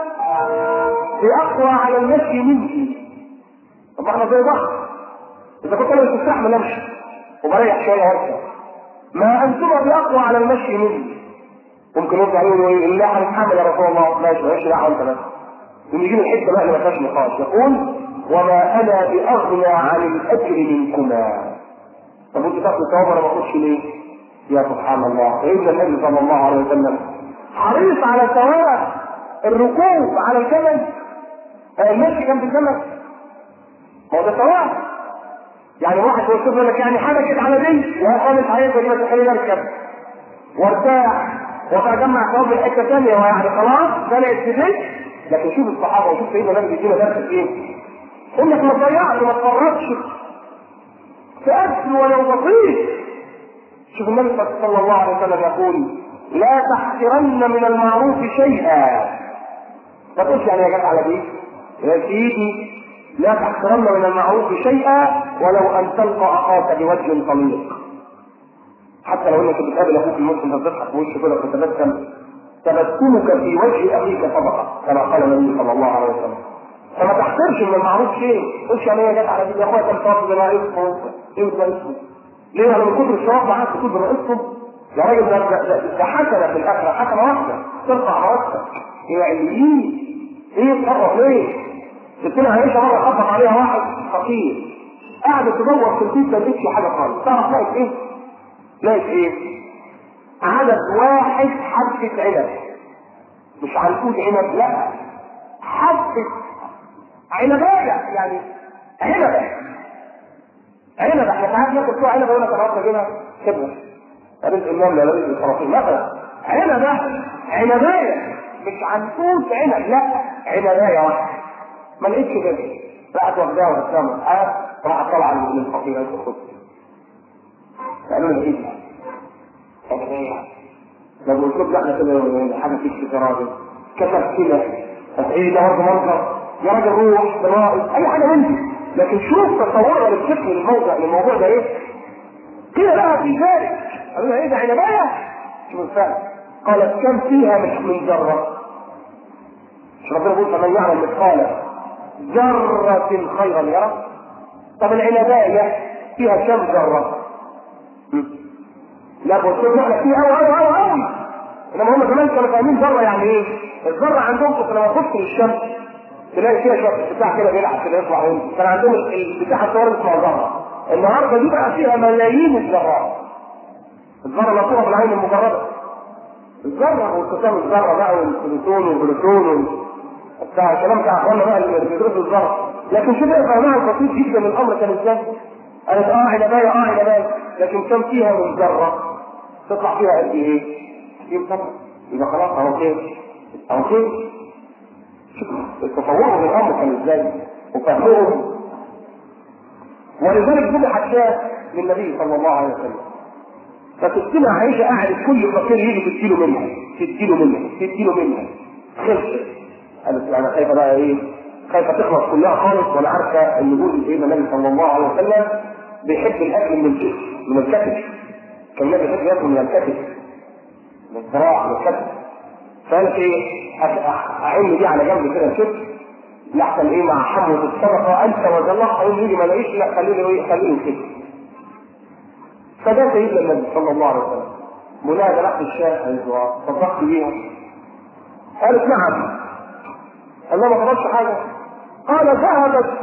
باقوى على المشي مني طب احنا زي بعض اذا كنت انا تستحمل امشي وبريح شويه وارجع ما انتم باقوى على المشي مني ممكن يرجع يقول لا هنتحمل يا رسول الله ماشي ماشي لا انت بس ونجيب الحته بقى اللي ما فيهاش نقاش يقول وما انا باغنى عن الاجر منكما طب انت تاخد ثواب انا ما باخدش ليه؟ يا سبحان الله سيدنا النبي صلى الله عليه وسلم حريص على ثواب الركوب على الجمل المشي جنب الجمل ما هو ده ثواب يعني واحد يوصف لك يعني حاجه كده على دي يا خالد هيقدر يبقى خلينا نركب وارتاح وتجمع ثواب الحته ثانيه ويعني خلاص ده ابتديت لكن شوف الصحابه وشوف سيدنا النبي بيدينا درس ايه؟ انك ما تضيعش ما تفرطش في اكل ولو بسيط شوف النبي صلى الله عليه وسلم يقول لا تحقرن من المعروف شيئا ما تقولش يعني يا جدع على دي يا سيدي لا تحقرن من المعروف شيئا ولو ان تلقى اخاك بوجه طليق حتى لو انك بتقابل اخوك المسلم بتضحك في وشه كده وتتبسم تبسمك في وجه اخيك صدقه كما قال النبي صلى الله عليه وسلم فما تحقرش من المعروف شيء قلش يعني يا جدع على دي يا اخويا كان صاحب بما اسمه ايه ده اسمه ليه انا من كتر الشباب معاك تقول بما اسمه يا راجل ده ده حسنه في الاخره حسنه واحده ترفع راسك هي عليين ايه تقرب ليه؟ قلت لها عيشه مره خبط عليها واحد فقير قاعدة تدور في البيت ما لقيتش حاجه خالص تعرف لقيت ايه؟ لقيت ايه؟ عدد واحد حبة عنب مش عنقود عنب لا حبة عنباية يعني عنبة عنبة احنا ساعات ناكل فيها عنبة يقول لك انا عاوز اجيبها خدمة رزق النمل ولا رزق الخراطيم مثلا عنبة عنباية مش عنقود عنب لا عنباية واحدة ما لقيتش كده راحت واخداها وقدامها اه راحت طالعة من الفقير قالت له خد قالوا لها ايه عنباية لو قلت له احنا كده حاجة فيك يا راجل كتب كده طب ايه ده برضه منظر يا راجل روح برائي اي حاجه من دي لكن شوف تصورها للشكل للموضوع الموضوع ده ايه كده بقى في ذلك قالوا لها ايه ده عنبايه شوف الفعل قالت كم فيها من من ذره مش ربنا بيقول فمن يعمل مثقال ذرة خيرا يرى طب العنباية فيها كم ذرة؟ لا بصوا لا فيها أوي أوي أوي أوي انما هم زمان كانوا فاهمين ذره يعني ايه؟ الذره عندهم كنت لما تبص للشمس تلاقي فيها شويه بتاع كده بيلعب كده يطلع وينزل كان عندهم البتاع الصور اسمها ذره النهارده دي بقى فيها ملايين الذرات الذره مطلوبه بالعين المجرده الذره وانقسام الذره بقى والبروتون والبروتون بتاع الكلام بتاع اخواننا بقى اللي بيدرسوا الذره لكن شوف ايه فهمها بسيط جدا الامر كان ازاي؟ قالت اه عنبايه اه عنبايه لكن كم فيها من ذره تطلع فيها قد ايه؟ كتير طبعا يبقى خلاص اهو خير اهو خير تصورهم الامر كان ازاي وفهمهم ولذلك ذبحت شاة للنبي صلى الله عليه وسلم فتستمع عائشة قاعدة كل فقير يجي تديله منها تديله منها تديله منها خلصت قالت انا خايفة بقى ايه خايفة تخلص كلها خالص وانا عارفة ان جوز سيدنا النبي صلى الله عليه وسلم بيحب الاكل من الجسم من الكتف كان النبي يحب ياكل من الكتف من الذراع من الكتف فقالت ايه اعين دي على جنب كده شوف يحصل ايه مع حموة الصدقة انت وجلح يقول يجي ما لاقيش لا خليه ايه خليه كده فده سيدنا النبي صلى الله عليه وسلم منادى لحم الشاة ايوه صدقت بيها قالت نعم قال ما طلبش حاجة قال ذهبت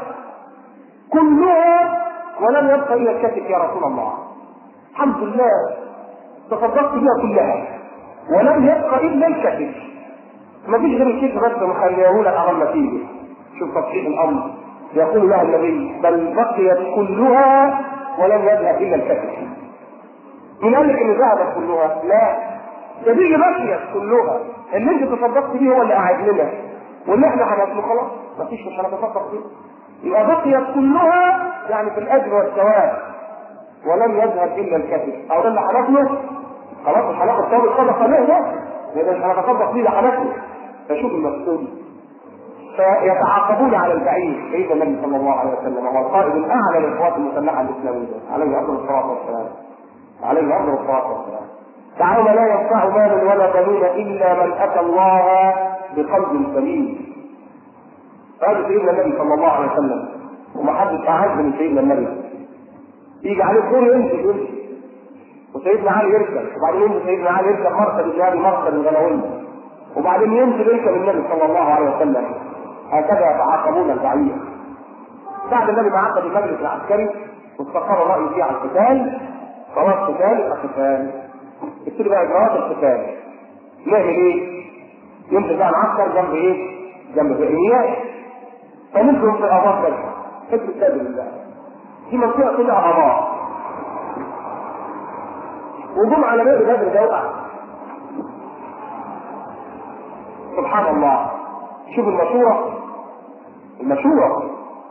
كلها ولم يبقى الا الكتف يا رسول الله الحمد لله تصدقت بها كلها ولم يبقى الا الكتف ما فيش غير الكتف بس مخليه لك اغلى فيه شوف تصحيح الامر يقول لها النبي بل بقيت كلها ولم يذهب الا الكتف من قال لك ان ذهبت كلها لا ده دي بقيت كلها اللي انت تصدقت بيه هو اللي قاعد لنا واللي احنا هناكله خلاص مفيش مش هنتصدق فيه يبقى بقيت كلها يعني في الاجر والثواب ولم يذهب الا الكذب او ده اللي هناكله خلاص مش هناخد ثواب الصدقه ليه ده؟ لان مش هنتصدق فيه ده هناكله فشوف المقصود فيتعاقبون على البعير سيدنا النبي صلى الله عليه وسلم هو القائد الاعلى للقوات المسلحه الاسلاميه عليه افضل الصلاه والسلام عليه افضل الصلاه والسلام تعالى لا ينفع مال ولا بنون الا من اتى الله بقلب سليم هذا سيدنا النبي صلى الله عليه وسلم ومحدش اعز من سيدنا النبي يجي عليه الدور يمشي يمشي وسيدنا علي يركب وبعدين ينزل سيدنا علي يركب مركب الجهاد مركب الغنويه وبعدين ينزل يركب النبي صلى الله عليه وسلم هكذا يتعاقبون البعير بعد النبي ما عقد المجلس العسكري واستقر الراي فيه على القتال خلاص قتال يبقى قتال ابتدي بقى اجراءات القتال نعمل ايه؟ ينزل بقى العسكر جنب ايه؟ جنب بئريات فنزلوا في اباط بدر فكر الكذب بالله في منطقه كلها اباط وجم على بئر بدر ده وقع سبحان الله شوف المشورة المشورة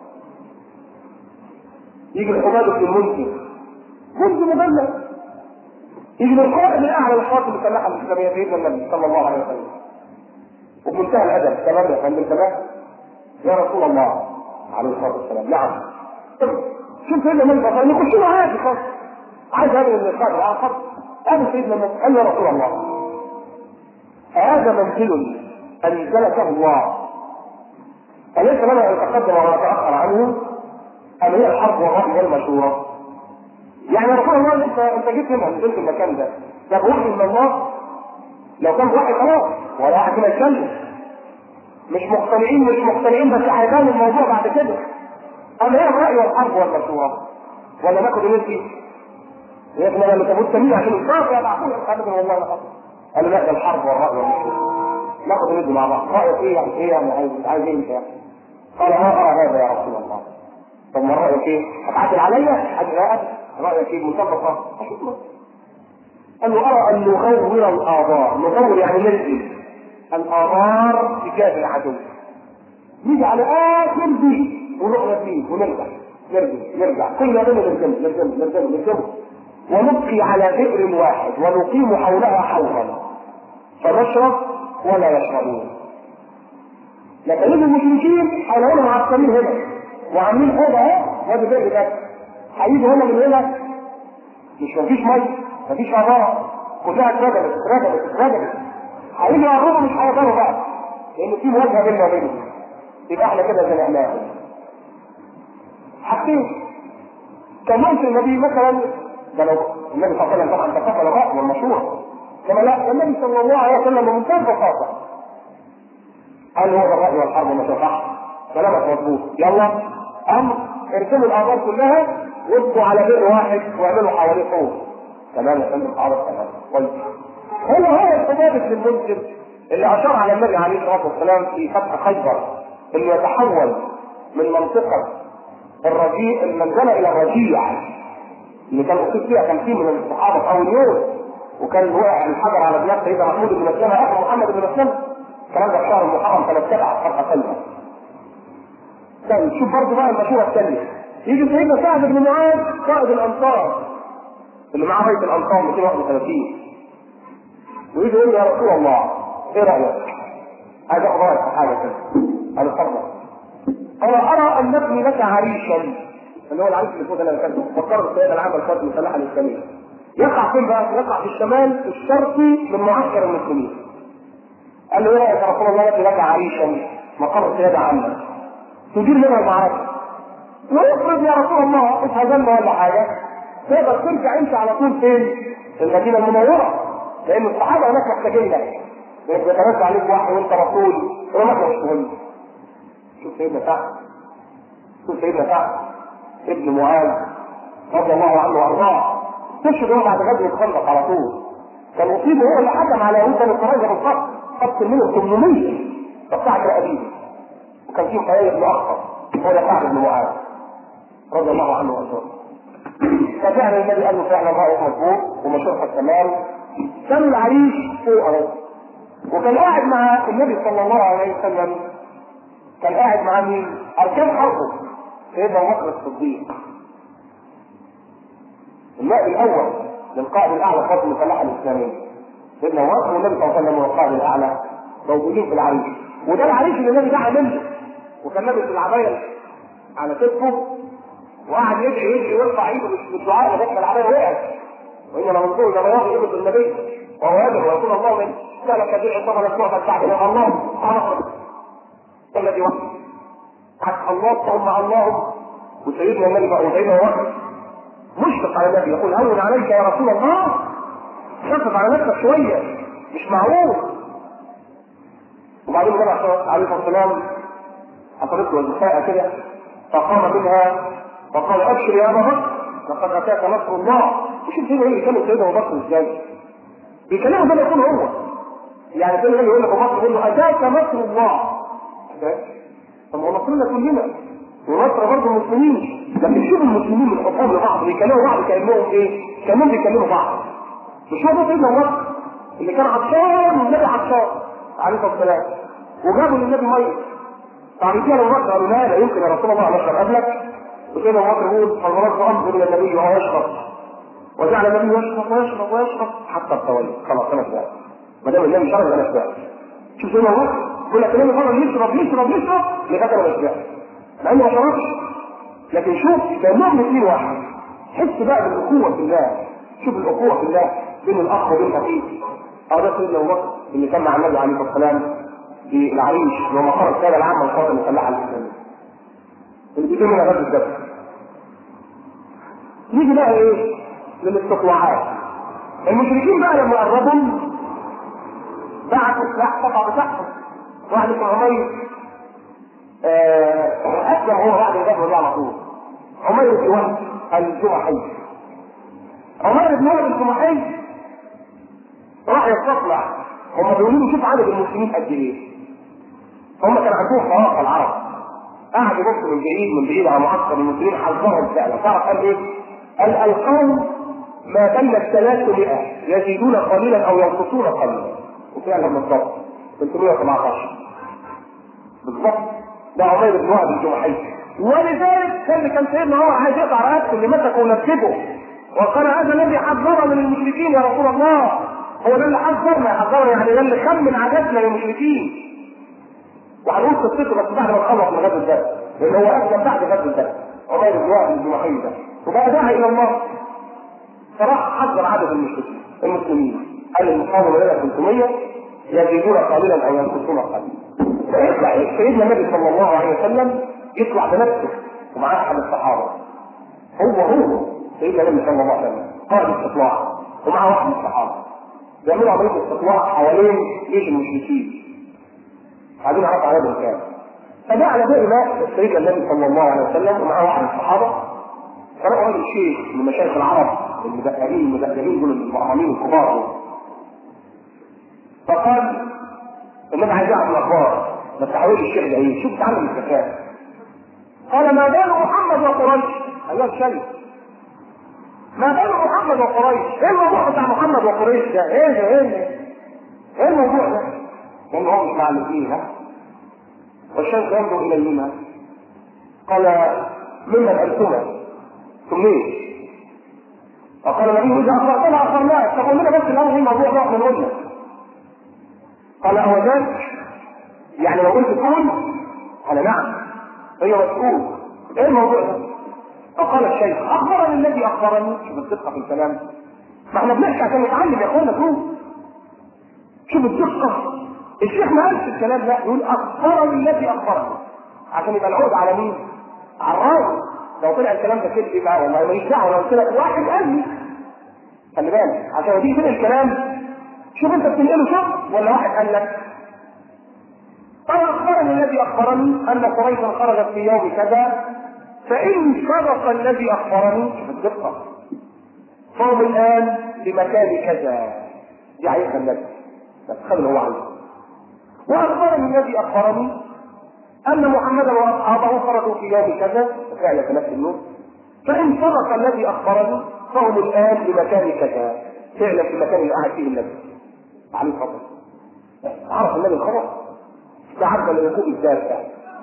يجي الحماد بن المنذر منذ مبلغ يجي من القائد الاعلى للقوات المسلحه الاسلاميه سيدنا النبي صلى الله عليه وسلم وبمنتهى الادب تمام يا فندم تمام يا رسول الله عليه الصلاه والسلام نعم طب شوف سيدنا النبي صلى الله عليه وسلم يخش له عادي خالص عايز هذا من القائد الاخر هذا سيدنا النبي قال يا رسول الله هذا منزل انزلته الله أليس لنا أن نتقدم ولا نتأخر عنه؟ أم هي الحرب والرأي والمشورة؟ يعني يا رسول الله أنت أنت جيت هنا نزلت المكان ده، ده بوحي من الله؟ لو كان بوحي خلاص ولا واحد فينا يتكلم. مش مقتنعين مش مقتنعين بس هيبان الموضوع بعد كده. أم هي الرأي والحرب والمشورة؟ ولا ناخد ونسي؟ يا ابني لما تموت سمين عشان الصاف يا معقول ابدا والله لا قال لا ده الحرب والرأي والمشورة. ناخد وندي مع بعض رايك ايه يعني ايه يعني عايز عايز ايه انت قال ما ارى هذا يا رسول الله طب ما رايك ايه هتعدل عليا حد لا رايك ايه مسبقه قال له ارى ان نغور الابار نغور يعني نلقي الابار تجاه العدو نيجي على اخر دي ونروح فيه ونرجع نرجع نرجع كل يوم نرجم نرجم نرجم نرجم ونبقي على بئر واحد ونقيم حولها حوضا فنشرب ولا يشربون لكن المشركين حولهم معسكرين هنا وعاملين حوض اهو وادي بئر ده هيجوا هنا من هنا مش مفيش ميه مفيش ابار كلها اتردمت اتردمت اتردمت هيجوا يقربوا مش هيقدروا بقى لان في مواجهه بيننا وبينهم يبقى احنا كده زنقناهم حاجتين كان ممكن النبي مثلا ده لو النبي صلى الله عليه وسلم طبعا تقبل الراي والمشوره كما لا النبي صلى الله عليه وسلم بمنتهى البساطه قال هو ده الراي والحرب مش صح كلامك مظبوط يلا امر ارسلوا الاعمار كلها وابقوا على بئر واحد واعملوا حواليه حوض تمام يا فندم حاضر تمام طيب هو هو الحباب بن المنذر اللي اشار على النبي عليه الصلاه والسلام في فتح خيبر انه يتحول من منطقه الرجيع المنزله الى الرجيع اللي كان اصيب فيها 50 من الصحابه في اول يوم وكان وقع الحجر على دماغ سيدنا محمود بن مسلمه اخو محمد بن مسلمه الكلام ده في شهر المحرم سنه سبعه فرقه سلمى طيب شوف برضه بقى المشوره الثانيه يجي سيدنا سعد بن معاذ قائد الانصار اللي معاه بيت الانصار 231 ويجي يقول له يا رسول الله ايه رايك؟ عايز اخد رايك في حاجه كده قال اتفضل قال ارى ان نبني لك عريشا اللي هو العريش اللي فوق ده اللي كان فكرت السيده العامه للقوات المسلحه الاسلاميه يقع فين بقى؟ يقع في الشمال الشرقي من معسكر المسلمين قال له ايه رايك يا رسول الله نبني لك عريشا مقر السياده عامه تدير منها المعركه ويفرض يا رسول الله اتهزمنا ولا حاجه تقدر ترجع انت على طول فين؟ المدينه المنوره لان الصحابه هناك محتاجين لك يتنزل عليك وحي وانت رسول ولك مش مهم شوف سيدنا سعد شوف سيدنا سعد ابن معاذ رضي الله عنه وارضاه استشهد هو بعد غزوه الخندق على طول كان اصيب هو اللي حكم على يهود بني قريظه بالخط قتل منهم 800 فبتاعت القديم وكان فيهم حياه بن اخطر هو ده سعد بن معاذ رضي الله عنه وارضاه ففعلا النبي قال له فعلا رايك مظبوط ومشورتك تمام كان العريش فوق اهو وكان قاعد مع النبي صلى الله عليه وسلم كان قاعد مع مين؟ اركان حربه سيدنا ابو بكر الصديق النائب الاول للقائد الاعلى قوات المسلحه الاسلاميه سيدنا ابو بكر والنبي صلى الله عليه وسلم والقائد الاعلى موجودين في العريش وده العريش اللي النبي دعا منه وكان لابس العبايه على كتفه وقعد يدعي يدعي ويرفع ايده بالدعاء لغايه ما العبايه وقعت وانما ننظر الى بياض ابن النبي وهو يدعو ويقول الله من سالك بيع ثمن تعبد بعد يا الله عرف الذي وقع حق الله ثم اللهم وسيدنا النبي بقى وسيدنا وقت مشفق على النبي يقول هون عليك يا رسول الله خفف على نفسك شويه مش معقول وبعدين النبي عليه الصلاه والسلام حصلت له وظيفه كده فقام منها وقال ابشر يا ابا بكر لقد اتاك نصر الله وشوف سيدنا ايه بيكلم سيدنا ابو بكر ازاي بيكلمه زي ما يكون هو يعني سيدنا يقول لك ابو بكر يقول له اتاك نصر الله طب هو نصرنا كلنا ونصر برضه المسلمين لكن شوف المسلمين من حبهم لبعض بيكلموا بعض كانهم ايه؟ كانهم بيكلموا بعض مش هو ده سيدنا ابو بكر اللي كان عطشان والنبي عطشان عليه الصلاه والسلام وجابوا للنبي ميه بعد كده ابو بكر قالوا لا لا يمكن يا رسول الله نشرب قبلك وكده ابو بكر يقول فالمرض انظر الى النبي وهو يشرب وجعل النبي يشرب ويشرب ويشرب حتى الطويل خلاص انا شبعت ما دام النبي شرب انا شبعت شوف سيدنا ابو بكر يقول لك النبي فضل يشرب يشرب يشرب لغايه ما شبعت مع انه ما شربش لكن شوف كانهم الاثنين واحد حس بقى بالاخوه في الله شوف الاخوه في الله بين الاخ وبين اخيه اه ده سيدنا ابو بكر اللي كان مع النبي عليه الصلاه والسلام في العريش اللي هو مقر الساده العامه للقوات المسلحه الاسلاميه اللي بيجي منها غزو الدفع نيجي بقى ايه للاستطلاعات المشركين بقى لما قربوا بعتوا سلاح طبعا بتاعهم واحد اسمه عمير اسلم هو بعد الغزوه دي على طول عمير بن وهب الجمحي عمير بن وهب الجمحي راح يستطلع هم بيقولوا له شوف عدد المسلمين قد ايه هم كان عندهم خواص العرب قعد يبص من بعيد من بعيد على معسكر المسلمين حذرهم فعلا تعرف قال ايه؟ قال القوم ما بين الثلاثمائة يزيدون قليلا او ينقصون قليلا وفعلا بالضبط 317 بالضبط ده عمير بن وهب الجمحي ولذلك كان كان سيدنا عمر عايز يقطع رقبته اللي مسكه ونكبه وقال هذا الذي حذرنا من المشركين يا رسول الله هو ده اللي حذرنا حذرنا يعني ده اللي خمن عددنا للمشركين وهنقول قصته بس بعد ما نخلص من غزو البدر لان هو اسلم بعد غزو البدر عمير بن وهب الجمحي ده وبقى داعي الى الله فراح حذر عدد المشركين المسلمين قال المقاومه لنا 300 يزيدون قليلا او ينقصون قليلا فيطلع سيدنا النبي صلى الله عليه وسلم يطلع بنفسه ومعاه احد الصحابه هو هو سيدنا النبي صلى الله عليه وسلم قائد استطلاع ومعاه واحد من الصحابه بيعملوا عمليه استطلاع حوالين جيش المشركين عايزين نعرف عددهم كام فجاء على باقي ما سيدنا النبي صلى الله عليه وسلم ومعاه واحد من الصحابه فلقوا هذا الشيخ من مشايخ العرب المدققين المدققين دول المعلمين الكبار دول فقال النبي عايز يعرف الاخبار ما تحاولش الشيخ ده ايه شوف تعلم الذكاء قال ما بال محمد وقريش ايها الشيخ ما بال محمد وقريش ايه الموضوع بتاع محمد وقريش ده ايه ده ايه ده ايه الموضوع ده لان هو مش معلمين ها والشيخ ينظر الى اليمين قال ممن انتما سميت وقال النبي اذا اخبرتنا اخبرناك تقول لنا بس الاول ايه الموضوع ده احنا نقول لك قال هو ذلك يعني لو قلت تقول قال نعم هي مسؤول ايه الموضوع ده؟ فقال الشيخ اخبرني الذي اخبرني شوف الدقه في الكلام ما احنا بنحكي عشان نتعلم يا اخوانا تقول شوف الدقه الشيخ ما قالش الكلام ده يقول اخبرني الذي اخبرني عشان يبقى العود على مين؟ على الراوي لو طلع الكلام ده كده يبقى والله ماليش دعوه لو قلت لك واحد قال لي خلي بالك عشان تيجي تنقل الكلام شوف انت بتنقله شوف ولا واحد قال لك قال اخبرني الذي اخبرني ان قريشا خرجت في يوم كذا فان صدق الذي اخبرني شوف الدقه فهم الان بمكان كذا دي عايزها النبي بس خلي هو عايزه واخبرني الذي اخبرني ان محمدا واصحابه خرجوا في يوم كذا فعلا في نفس اليوم فان صدق الذي اخبرني فهم الان بمكان كذا فعلا في المكان اللي قاعد فيه النبي عليه الصلاه عرف النبي الخبر استعد لركوب الدابه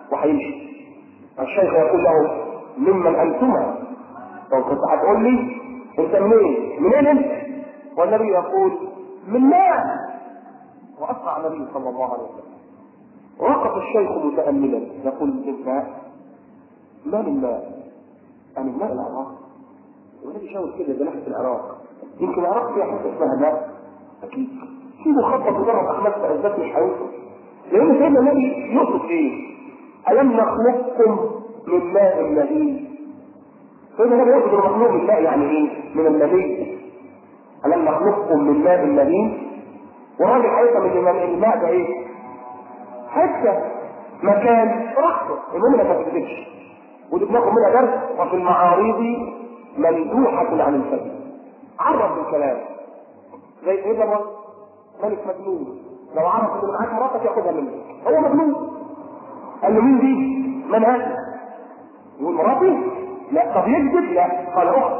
وهيمشي الشيخ يقول له ممن انتما لو كنت هتقول لي انت منين؟ منين انت؟ والنبي يقول من ماء واسرع النبي صلى الله عليه وسلم وقف الشيخ متاملا يقول من ماء ما من ماء؟ من ماء العراق والنبي شاور كده ده ناحيه العراق يمكن العراق فيها حته اسمها ماء اكيد في مخطط مجرد احمد فعزات مش هيوصل لان سيدنا النبي يقصد ايه؟ الم نخلقكم من ماء مهين سيدنا النبي يقصد المخلوق من ماء يعني ايه؟ من النبي الم نخلقكم من ماء مهين وراجل هيفهم ان الماء ده ايه؟ حته مكان راحته المهم ما تكذبش ودي بناخد منها درس وفي المعاريض ممدوحة عن الفجر عرف بالكلام زي سيدنا مرة ملك مجنون لو عرف ان معاك مراتك ياخدها منك هو مجنون قال له مين دي؟ من هذا؟ يقول مراتي؟ لا طب يكذب؟ لا قال اخت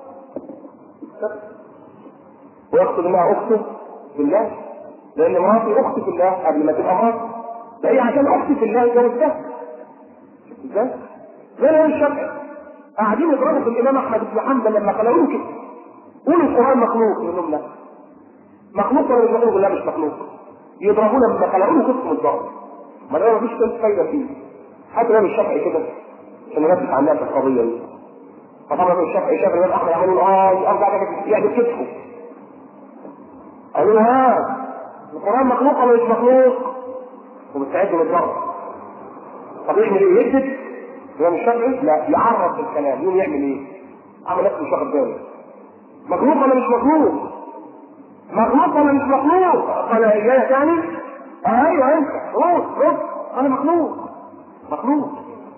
ويقصد انها اخته في الله لان مراتي اختي في الله قبل ما تبقى مراتي ده هي عشان اختي في الله جوزتها ازاي؟ زي الامام الشافعي قاعدين يضربوا في الامام احمد بن حنبل لما قالوا له كده قولوا القران مخلوق يقول لهم لا مخلوق ولا مش مخلوق لا مش مخلوق يضربونا لما قالوا له قسم الضرب ما ده مفيش فايده فيه حتى الامام الشافعي كده عشان ينفذ عن الناس القضيه دي فطبعا الامام الشافعي شاف الامام احمد يعملوا اه ارجع يعمل كتفه قالوا له ها القران مخلوق ولا مش مخلوق ومستعد للضرب طب يعمل ايه يكذب الامام الشافعي لا يعرف بالكلام يقوم يعمل ايه؟ عمل نفسه مش واخد باله مخلوق ولا مش مخلوق؟ مخلوق ولا مش مخلوق؟ قال اياك يعني؟ آه ايوه انت روح روح انا مخلوق مخلوق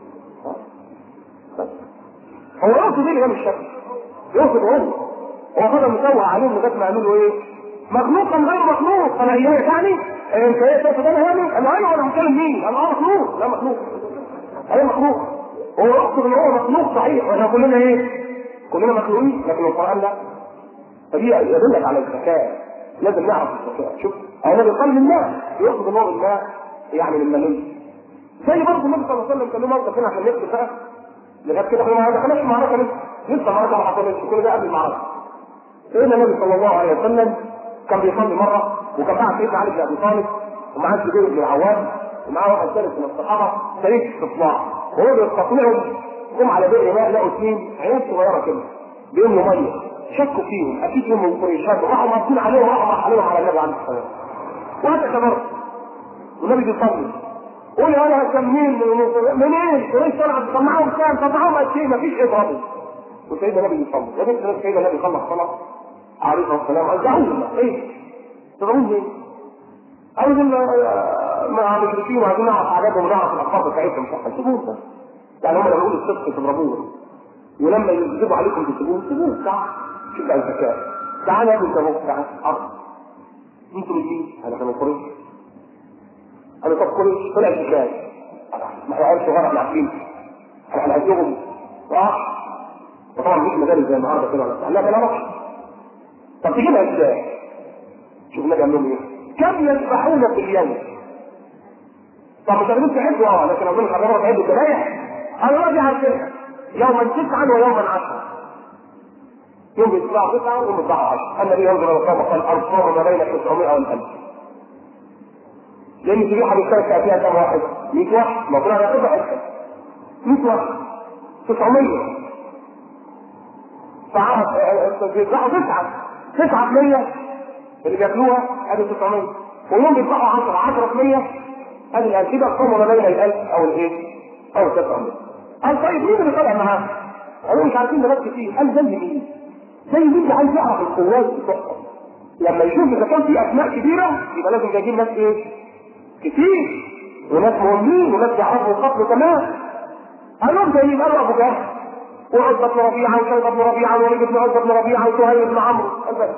بس هو يقصد ايه الامام الشافعي؟ يقصد هو هو فضل مسوى عليهم لغايه ما قالوا له ايه؟ مخلوقا غير مخلوق قال اياك يعني؟ انت ايه تقصد انا يعني؟ قال ايوه انا هتكلم مين؟ قال اه مخلوق لا مخلوق ايوه مخلوق هو يقصد ان هو مخلوق صحيح واحنا كلنا ايه؟ كلنا مخلوقين لكن القران لا فدي يدلك على الذكاء لازم نعرف الذكاء شوف هو بيقال لله يقصد ان هو بالله يعني للمني زي برضه النبي صلى الله عليه وسلم كان له موقف هنا عشان نكتب بقى لغايه كده احنا ما دخلناش معركه لسه لسه معركه ما حصلتش كل ده قبل المعركه سيدنا النبي صلى الله عليه وسلم كان بيصلي مره وكان معاه سيدنا علي بن ابي طالب ومعاه الزبير بن العوام ومعاه واحد ثالث من الصحابه شريك استطلاع وهو بيستطلعوا جم على بئر ماء لقوا اثنين عيال صغيره كده بيملوا ميه شكوا فيهم اكيد هم من قريشات وراحوا مارسين عليهم وراحوا راح عليهم على النبي عليه الصلاه والسلام وهذا كبر والنبي بيصلي قول يا انا كان مين منين؟ قريش طلعت طب معاهم كام؟ طب معاهم قد ايه؟ مفيش اضرابي وسيدنا النبي بيصلي يا بنت سيدنا النبي خلص صلاه عليه الصلاه والسلام قال دعونا ايه؟ تدعون مين؟ قالوا دول مع المشركين وعايزين نعرف حاجاتهم ونعرف الاخبار بتاعتهم مش هتسيبوهم بس يعني هم لما يقولوا الصدق تضربوه ولما يكذبوا عليكم تسيبوهم سيبوهم تعال شوف بقى الذكاء تعال يا ابني انت بص تعال ارض انتوا من مين؟ انا كانوا قريش انا طب قريش طلع الحكايه ما احنا عيال صغار احنا عارفين احنا هنعزهم اه وطبعا مفيش مدارس زي النهارده كده ولا بتاع لا ما نعرفش طب تجيبها ازاي؟ شوف النبي عملوا ايه؟ كم يذبحون في اليوم؟ طب مش قادرين تعدوا اه لكن اظن حضرتك تعدوا الذبايح انا راضي عارفينها يوما تسعا ويوما عشرا يوم بيطلعوا تسعة ويوم بيطلعوا عشرة النبي ينظر الى القيامة قال أنصار ما بين 900 والألف لأن الذبيحة بيشترك فيها كم واحد؟ 100 واحد ما كلها هياخدها حتة 100 واحد 900 بيطلعوا تسعة تسعة في 100 اللي بياكلوها ادي 900 ويوم بيطلعوا 10 10 في 100 ادي الألف يبقى القوم ما بين الألف أو الإيه؟ أو 900 قال طيب مين اللي طالع معاه؟ قالوا مش عارفين ده بس كتير قال زي مين؟ زي مين اللي عايز يعرف القوات بتوعهم لما يشوف اذا كان في اسماء كبيره يبقى لازم جايبين ناس ايه؟ كتير وناس مهمين وناس يعرفوا القتل كمان قال لهم زي مين؟ قالوا ابو جهل وعتبة بن ربيعة وشيبة بن ربيعة ووليد بن عتبة بن ربيعة وسهيل بن عمرو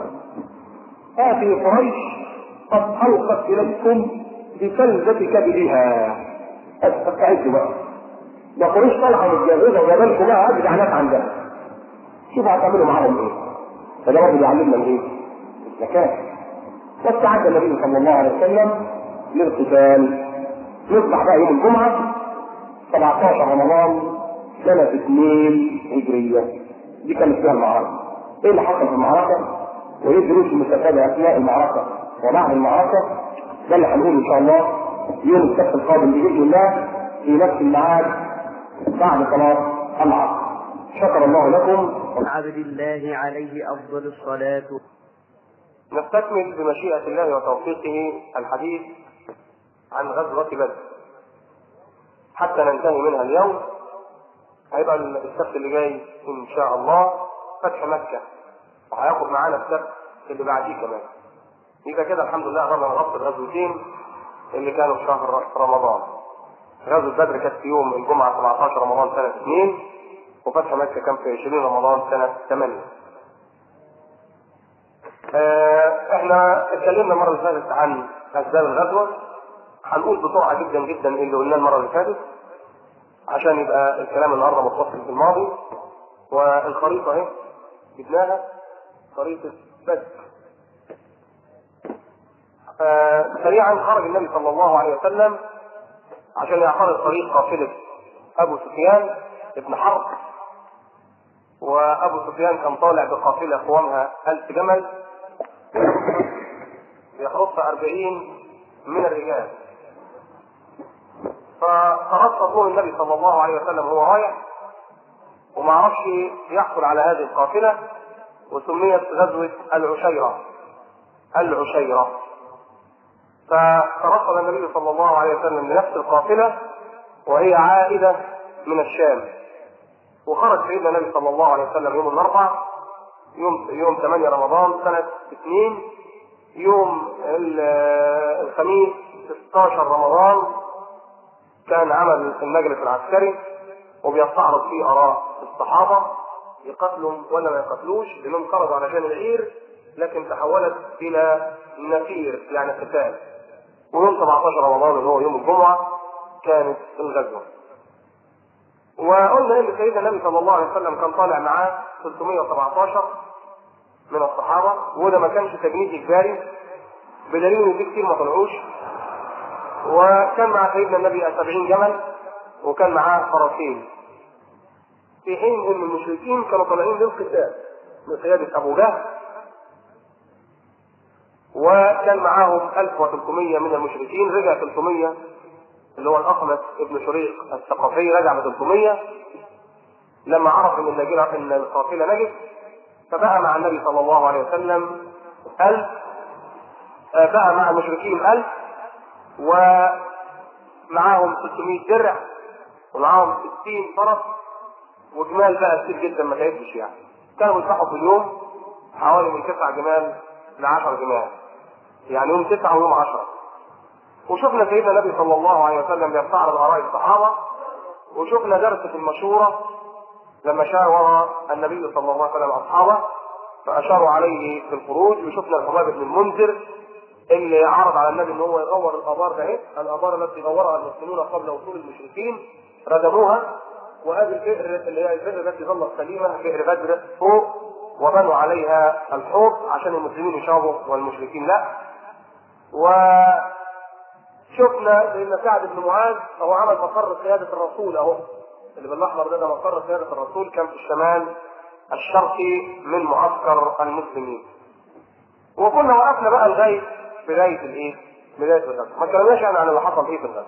هذه قريش قد ألقت إليكم بكلبة كبدها استعدوا بقى ده قريش طالعه متجهزه وجايبه لكم بقى هذه اعناق عندها شوفوا هتعملوا معاهم ايه فده برضه بيعلمنا الايه؟ الذكاء واستعد النبي صلى الله عليه وسلم للقتال نصبح بقى يوم الجمعه 17 رمضان سنة 2 هجرية دي كانت فيها المعركة ايه اللي حصل في المعركة وايه الدروس المستفادة اثناء المعركة وبعد المعركة ده اللي هنقوله ان شاء الله يوم السبت القادم باذن الله في نفس الميعاد بعد صلاة العصر شكر الله لكم عبد الله عليه أفضل الصلاة نستكمل بمشيئة الله وتوفيقه الحديث عن غزوة بدر حتى ننتهي منها اليوم هيبقى السبت اللي جاي إن شاء الله فتح مكة وهياخد معانا السبت اللي بعديه كمان يبقى كده الحمد لله قدرنا نغطي الغزوتين اللي كانوا في شهر رمضان غزوة بدر كانت في يوم الجمعة 17 رمضان سنة 2 وفتح مكة كان في 20 رمضان سنة 8 آه، احنا اتكلمنا المره اللي فاتت عن اسباب الغزوه هنقول بسرعه جدا جدا اللي قلناه المره اللي فاتت عشان يبقى الكلام النهارده متصل بالماضي والخريطه اهي جبناها خريطه بدر آه، سريعا خرج النبي صلى الله عليه وسلم عشان يعترض طريق قافله ابو سفيان ابن حرب وابو سفيان كان طالع بقافله قوامها ألف جمل يخرصها أربعين من الرجال فترصد النبي صلى الله عليه وسلم وهو رايح وما عرفش يحصل على هذه القافلة وسميت غزوة العشيرة العشيرة فترصد النبي صلى الله عليه وسلم لنفس القافلة وهي عائدة من الشام وخرج سيدنا النبي صلى الله عليه وسلم يوم الاربعاء يوم يوم 8 رمضان سنة 2 يوم الخميس 16 رمضان كان عمل المجلس العسكري وبيستعرض فيه اراء الصحابه يقتلوا ولا ما يقتلوش لانهم خرجوا علشان العير لكن تحولت الى نفير يعني قتال ويوم 17 رمضان اللي هو يوم الجمعه كانت الغزوه وقلنا ان سيدنا النبي صلى الله عليه وسلم كان طالع معاه 317 من الصحابه وده ما كانش تجنيد اجباري بدليل ان في كتير ما طلعوش وكان مع سيدنا النبي 70 جمل وكان معاه فرسين في حين ان المشركين كانوا طالعين للقتال من قياده ابو جهل وكان معاهم 1300 من المشركين رجع 300 اللي هو الاخنس ابن شريق الثقفي رجع ب 300 لما عرف ان النجيرة ان القافله نجس فبقى مع النبي صلى الله عليه وسلم 1000 بقى مع المشركين 1000 ومعاهم 600 درع ومعاهم 60 فرس وجمال بقى كتير جدا ما تعدش يعني كانوا بيذبحوا في اليوم حوالي من 9 جمال ل 10 جمال يعني يوم 9 ويوم 10 وشفنا سيدنا النبي صلى الله عليه وسلم بيستعرض اراء الصحابه وشفنا درس في المشوره لما شاور النبي صلى الله عليه وسلم اصحابه فاشاروا عليه في الخروج وشفنا الحباب بن المنذر اللي عرض على النبي ان هو يغور الابار ده ايه الابار التي غورها المسلمون قبل وصول المشركين ردموها وهذه البئر اللي هي البئر التي ظلت سليمه بئر بدر فوق وبنوا عليها الحوض عشان المسلمين يشربوا والمشركين لا و شفنا ان سعد بن معاذ هو عمل مقر قياده الرسول اهو اللي بالاحمر ده, ده مقر قياده الرسول كان في الشمال الشرقي من معسكر المسلمين. وكنا وقفنا بقى لغايه بدايه الايه؟ بدايه الغزو، ما اتكلمناش يعني عن اللي حصل ايه في الغزو.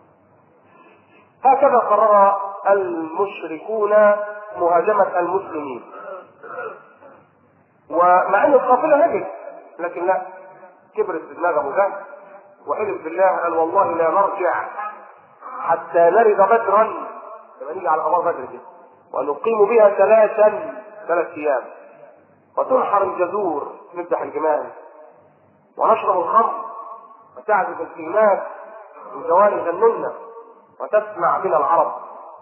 هكذا قرر المشركون مهاجمه المسلمين. ومع ان القافله نجت لكن لا كبرت في دماغ ابو جهل وحلف بالله قال والله لا نرجع حتى نرد بدرا لما نيجي على قمر بدر كده ونقيم بها ثلاثا ثلاث ايام وتنحر الجزور نذبح الجمال ونشرب الخمر وتعزف الكلمات من زوال ذنونا وتسمع بنا العرب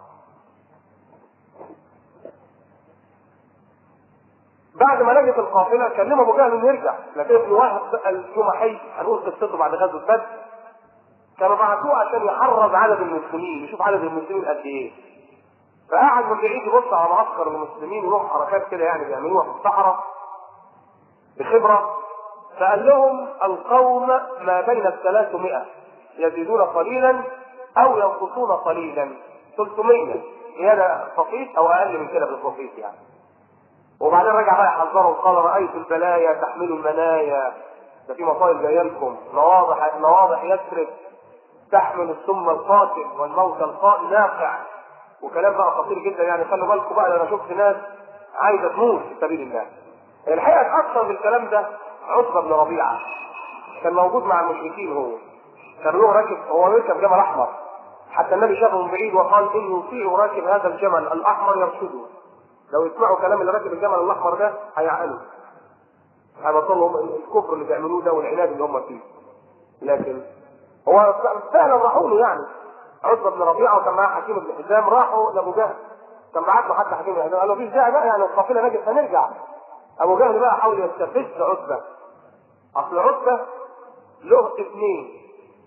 بعد ما نجت القافله كلم ابو جهل انه يرجع لكن ابن وهب بقى الجمحي هنقول قصته بعد غزوه بدر كانوا بعتوه عشان يحرض عدد المسلمين يشوف عدد المسلمين قد ايه فقعد من بعيد يبص على معسكر المسلمين ويروح حركات كده يعني بيعملوها في الصحراء بخبره فقال لهم القوم ما بين الثلاثمائة يزيدون قليلا او ينقصون قليلا 300 زياده صفيف او اقل من كده بالصفيف يعني وبعدين رجع بقى يحذرهم قال رايت البلايا تحمل المنايا ده في مصائب جايه لكم نواضح نواضح يسرب تحمل السم القاتل والموت الناقع وكلام بقى خطير جدا يعني خلوا بالكم بقى انا شفت ناس عايزه تموت في سبيل الله الحقيقه اكثر من الكلام ده عتبه بن ربيعه كان موجود مع المشركين هو كان له راكب هو يركب جمل احمر حتى النبي شافه من بعيد وقال ان يطيع راكب هذا الجمل الاحمر يرشده لو يسمعوا كلام اللي راكب الجمل الاحمر ده هيعقلوا هيبطلوا الكفر اللي بيعملوه ده والعناد اللي هم فيه لكن هو فعلا راحوا له يعني عتبه بن ربيعه وكان معاه حكيم بن حزام راحوا لابو جهل كان بعت له حتى حكيم بن حزام قال له مفيش داعي بقى يعني القافله نجت هنرجع ابو جهل بقى حاول يستفز عتبه اصل عتبه له اثنين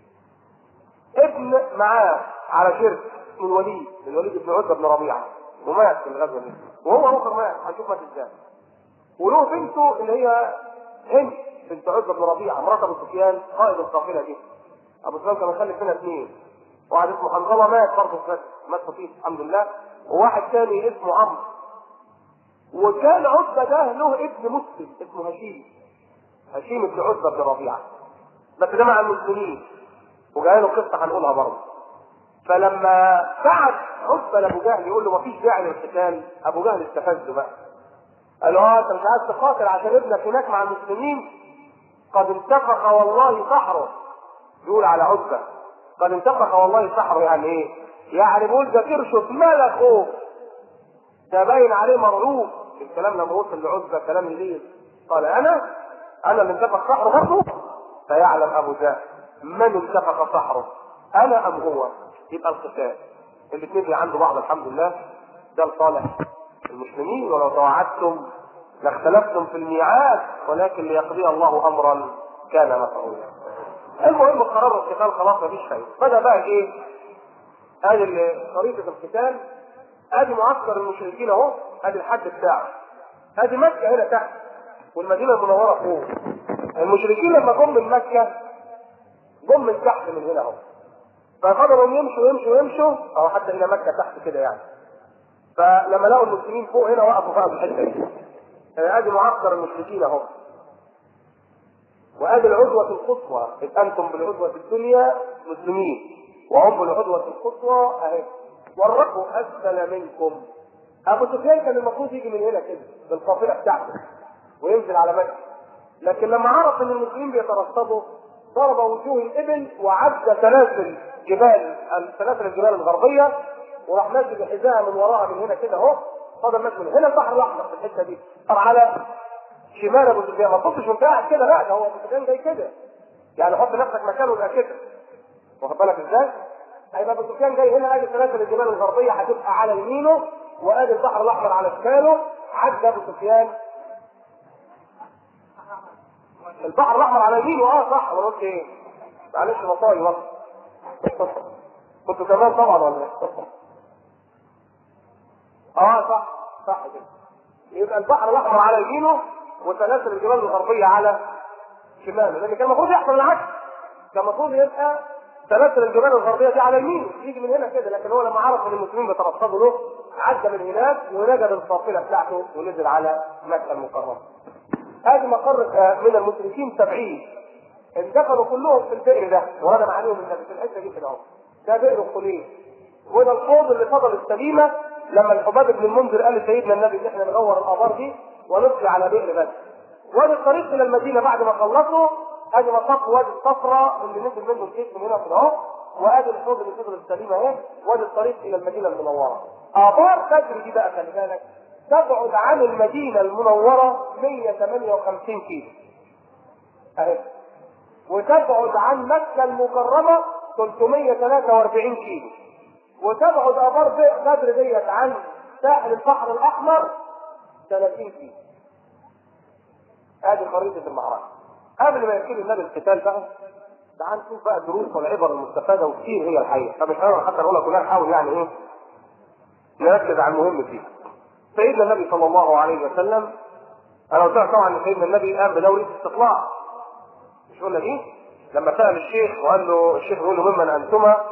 ابن معاه على شرك من وليد من وليد بن عتبه بن ربيعه ومات في الغزوه دي وهو اخر مات هنشوف مات ازاي وله بنته اللي هي هند بنت عتبه بن ربيعه مرات ابو سفيان قائد القافله دي ابو سفيان كان مخلف منها اثنين واحد اسمه حنظله مات برضه مات مات خفيف الحمد لله وواحد ثاني اسمه عمرو وكان عتبه ده له ابن مسلم اسمه هشيم هشيم بن عتبه بن ربيعه بس ده مع المسلمين وجاي له قصه هنقولها برضه فلما بعت عتبه لابو جهل يقول له مفيش داعي للقتال ابو جهل استفزه بقى قال له اه انت مش عايز تقاتل عشان ابنك هناك مع المسلمين قد انتفخ والله سحره يقول على عتبه قد انتفخ والله سحره يعني ايه؟ يعني بيقول ده ترشد ملا خوف ده باين عليه مرعوب الكلام لما وصل لعتبه كلام يليق قال انا انا اللي انتفخ سحره برضه فيعلم ابو جهل من انتفخ سحره انا ام هو يبقى القتال الاثنين عنده بعض الحمد لله ده لصالح المسلمين ولو توعدتم لاختلفتم في الميعاد ولكن ليقضي الله امرا كان مفعولا المهم قرار القتال خلاص مفيش فايده بدا بقى ايه ادي طريقه القتال ادي معسكر المشركين اهو ادي الحد بتاعه ادي مكه هنا تحت والمدينه المنوره فوق المشركين لما جم من مكه جم من تحت من هنا اهو فقدروا يمشوا يمشوا يمشوا او حتى الى مكه تحت كده يعني فلما لقوا المسلمين فوق هنا وقفوا بقى في الحته دي ادي معسكر المشركين اهو وادي العدوة القصوى إذ أنتم بالعدوة الدنيا مسلمين وهم بالعدوة القصوى أهي والركب أسفل منكم أبو سفيان كان المفروض يجي من هنا كده بالقافلة بتاعته وينزل على مكة لكن لما عرف إن المسلمين بيترصدوا ضرب وجوه الإبل وعد سلاسل جبال سلاسل الجبال الغربية وراح ماشي بحذاء من وراها من هنا كده اهو فضل ماشي من هنا البحر الاحمر في الحته دي طب على شمال ابو سفيان ما تبصش وانت قاعد كده لا ده هو ابو سفيان جاي كده يعني حط نفسك مكانه يبقى كده واخد بالك ازاي؟ هيبقى ابو سفيان جاي هنا ادي سلاسل الجبال الغربيه هتبقى على يمينه وادي البحر الاحمر على شماله عدى ابو سفيان البحر الاحمر على يمينه اه صح انا قلت ايه؟ معلش مصايب بس كنتوا كمان طبعا ولا ايه؟ اه صح صح كده يبقى البحر الاحمر على يمينه وسلاسل الجبال الغربيه على شماله لان كان المفروض يحصل العكس كان المفروض يبقى سلاسل الجبال الغربيه دي على يمينه يجي من هنا كده لكن هو لما عرف ان المسلمين بيترصدوا له عدى من هناك ونجد القافله بتاعته ونزل على مكه المكرمه. هذه مقر من المشركين سبعين اندفنوا كلهم في البئر ده وهذا عليهم النبي في الحته دي كده اهو ده بئر الخليل وده الحوض اللي فضل السليمه لما الحباب بن المنذر قال لسيدنا النبي ان احنا نغور الابار دي ونطفي على بئر بس وادي الطريق الى المدينه بعد ما خلصوا ادي مصب وادي الصفراء اللي نزل منه الجيش من هنا كده اهو وادي الحوض اللي فضل السليمه اهي وادي الطريق الى المدينه المنوره ابار بدر دي بقى خلي بالك تبعد عن المدينه المنوره 158 كيلو اهي وتبعد عن مكه المكرمه 343 كيلو وتبعد ابار بدر ديت عن ساحل البحر الاحمر 30 كيلو ادي خريطه المعركه قبل ما يبتدي النبي القتال بقى تعال نشوف بقى الدروس والعبر المستفاده وكتير هي الحقيقه فمش هنقدر حتى نقولها كلها نحاول يعني ايه نركز على المهم فيه سيدنا النبي صلى الله عليه وسلم انا قلت لك طبعا ان سيدنا النبي قام بدوره استطلاع مش قلنا ايه؟ لما سال الشيخ وقال له الشيخ يقول له ممن انتما؟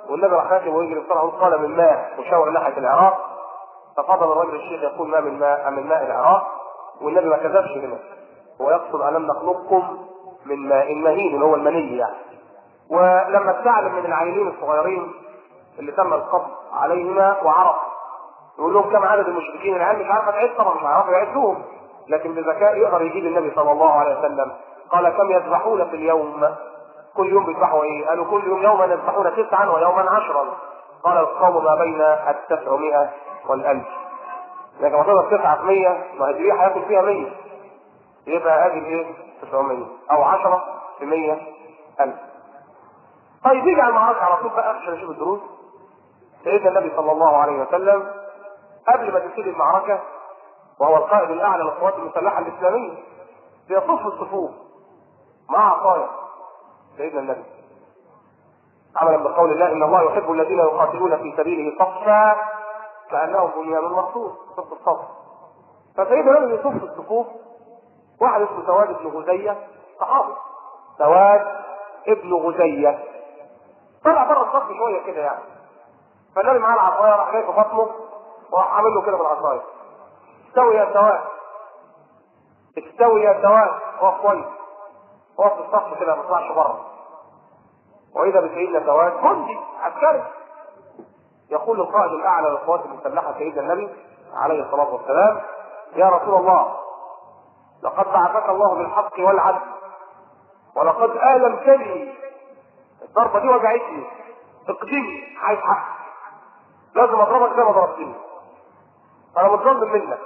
والنبي راح راكب ويجري بسرعه قال من ماء وشاور ناحيه العراق ففضل الرجل الشيخ يقول ما من ماء من ماء العراق والنبي ما كذبش هنا هو يقصد الم نخلقكم من ماء مهين اللي هو المني يعني ولما استعلم من العينين الصغيرين اللي تم القبض عليهما وعرف يقول لهم كم عدد المشركين العيال مش عارفه تعد طبعا مش عارفه يعدوهم لكن بذكاء يقدر يجيب النبي صلى الله عليه وسلم قال كم يذبحون في اليوم كل يوم بيذبحوا ايه؟ قالوا كل يوم يوما يذبحون تسعا ويوما عشرا قال القوم ما بين التسعمائة والألف لكن ما تقدر تسعة في 100 ما هي دي هياكل فيها 100 يبقى ادي ايه 900 او 10 في 100 1000 طيب يجي على المعركة على طول بقى عشان نشوف الدروس سيدنا النبي صلى الله عليه وسلم قبل ما تبتدي المعركة وهو القائد الأعلى للقوات المسلحة الإسلامية بيصف الصفوف مع عصاية سيدنا النبي عملا بقول الله إن الله يحب الذين يقاتلون في سبيله صفا كأنهم بنيان مرصوص صف الصف فسيدنا النبي يصف الصفوف واحد اسمه سواد بن غزية صحابي سواد ابن غزية طلع بره الصف شوية كده يعني فالنبي معاه العصاية راح جاي في بطنه وراح عامل له كده بالعصاية استوي يا سواد استوي يا سواد هو كويس هو في الصف كده ما طلعش بره واذا بسيدنا سواد جندي عسكري يقول القائد الاعلى للقوات المسلحه سيدنا النبي عليه الصلاه والسلام يا رسول الله لقد بعثك الله بالحق والعدل ولقد آلمتني الضربة دي وجعتني اقدمي عايز حق لازم اضربك زي ما ضربتني انا متظلم منك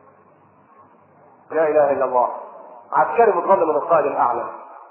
لا اله الا الله عسكري متظلم من القائد الاعلى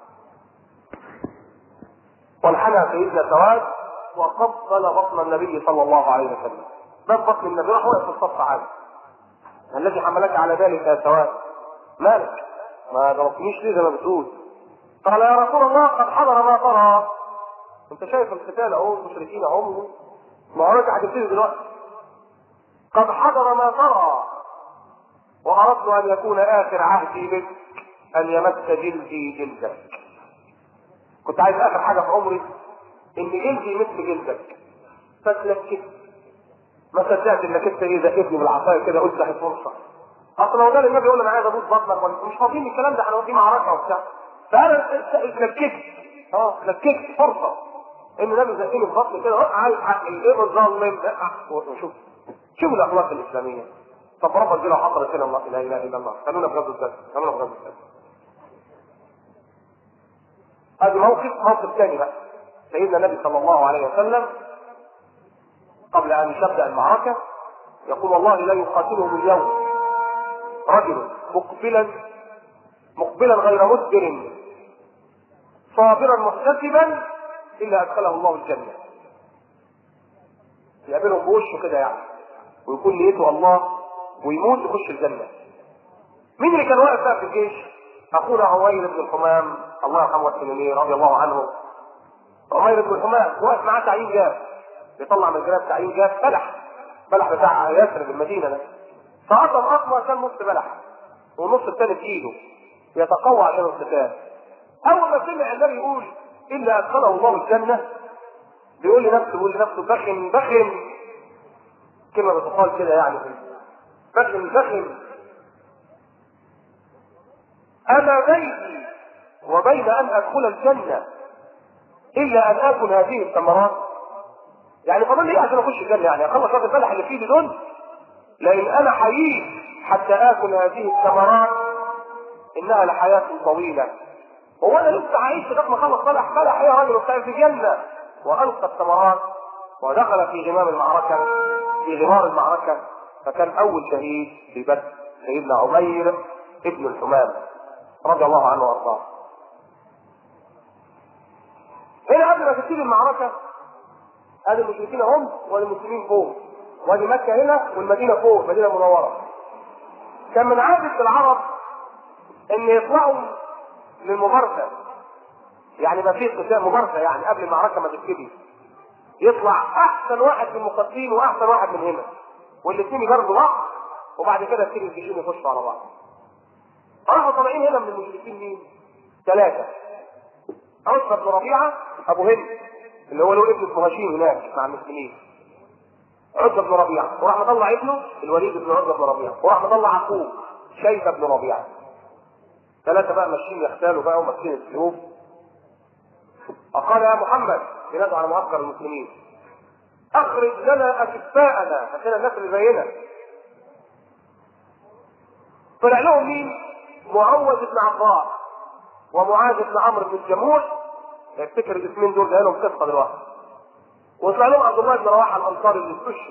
وانحنى سيدنا سواد وقبل بطن النبي صلى الله عليه وسلم باب بطن النبي راح واقف في الصف عادي الذي حملك على ذلك يا سواد مالك ما ضربتنيش ليه زي ما بتقول قال يا رسول الله قد حضر ما ترى انت شايف القتال اهو المشركين اهو معركة هتبتدي دلوقتي قد حضر ما ترى واردت ان يكون اخر عهدي بك ان يمس جلدي جلدك كنت عايز اخر حاجه في عمري ان جلدي مثل جلدك فتلكت ما صدقت انك انت ايه زقتني بالعصايه كده قلت ده فرصه اصل لو جالي النبي يقول لي انا عايز ابوس بطنك ولا مش فاضيين الكلام ده احنا في معركه وبتاع فانا اتلككت اه اتلككت فرصه ان النبي زقني في بطني كده عايز حق ايه بالظالم شوف شوف الاخلاق الاسلاميه طب ربنا دي لو حصلت هنا الله لا اله الا الله خلونا في غزوه الدم خلونا في غزوه الدم هذا موقف موقف ثاني بقى سيدنا النبي صلى الله عليه وسلم قبل ان تبدا المعركه يقول والله لا يقاتلهم اليوم رجل مقبلا مقبلا غير مدبر صابرا محتسبا الا ادخله الله الجنه يقابلهم بوشه كده يعني ويكون نيته الله ويموت يخش الجنه مين اللي كان واقف بقى في الجيش اخونا عمير بن الحمام الله يرحمه والسلمين رضي الله عنه عمير بن الحمام واقف معاه تعيين جاف بيطلع من الجناب تعيين جاف بلح بلح بتاع يثرب المدينه ده فقطم اقوى كان نص بلح والنص الثاني في ايده يتقوى عشان القتال اول ما سمع النبي يقول الا ادخله الله الجنه بيقول لنفسه بيقول لنفسه بخن بخن كلمه بتقال كده يعني بخن بخن اما بيني وبين ان ادخل الجنه الا ان اكل هذه الثمرات يعني فاضل لي ايه عشان اخش الجنه يعني اخلص هذا البلح اللي في ايدي دول لان انا حييت حتى اكل هذه الثمرات انها لحياه طويله هو انا لسه عايش لغايه ما اخلص بلح بلح يا راجل وبتاع في الجنه والقى الثمرات ودخل في غمام المعركه في غمار المعركه فكان اول شهيد في بدر سيدنا عمير ابن الحمام رضي الله عنه وارضاه هنا قبل ما تبتدي المعركه ادي المشركين هم والمسلمين فوق وادي مكه هنا والمدينه فوق المدينه المنوره كان من عاده العرب ان يطلعوا للمبارزه يعني ما في قتال مبارزه يعني قبل المعركه ما تبتدي يطلع احسن واحد من المقاتلين واحسن واحد من هنا والاثنين يجربوا بعض وبعد كده يبتدي الجيشين يخشوا على بعض راحوا طالعين هنا من المشركين مين؟ ثلاثه عتبه بن ربيعه ابو هند اللي هو له ابن اسمه هشيم هناك مع المسلمين عتبة بن ربيعة وراح مطلع ابنه الوليد بن عتبة بن ربيعة وراح مطلع اخوه شيبة بن ربيعة ثلاثة بقى ماشيين يختالوا بقى وماسكين السيوف فقال يا محمد ينادوا على معسكر المسلمين اخرج لنا اكفاءنا عشان الناس اللي زينا طلع لهم مين؟ معوذ بن عطاء ومعاذ بن عمرو بن الجموع افتكر الاسمين دول جاي لهم قصه دلوقتي وطلع لهم عبد الله بن رواحه الانصاري اللي استشهد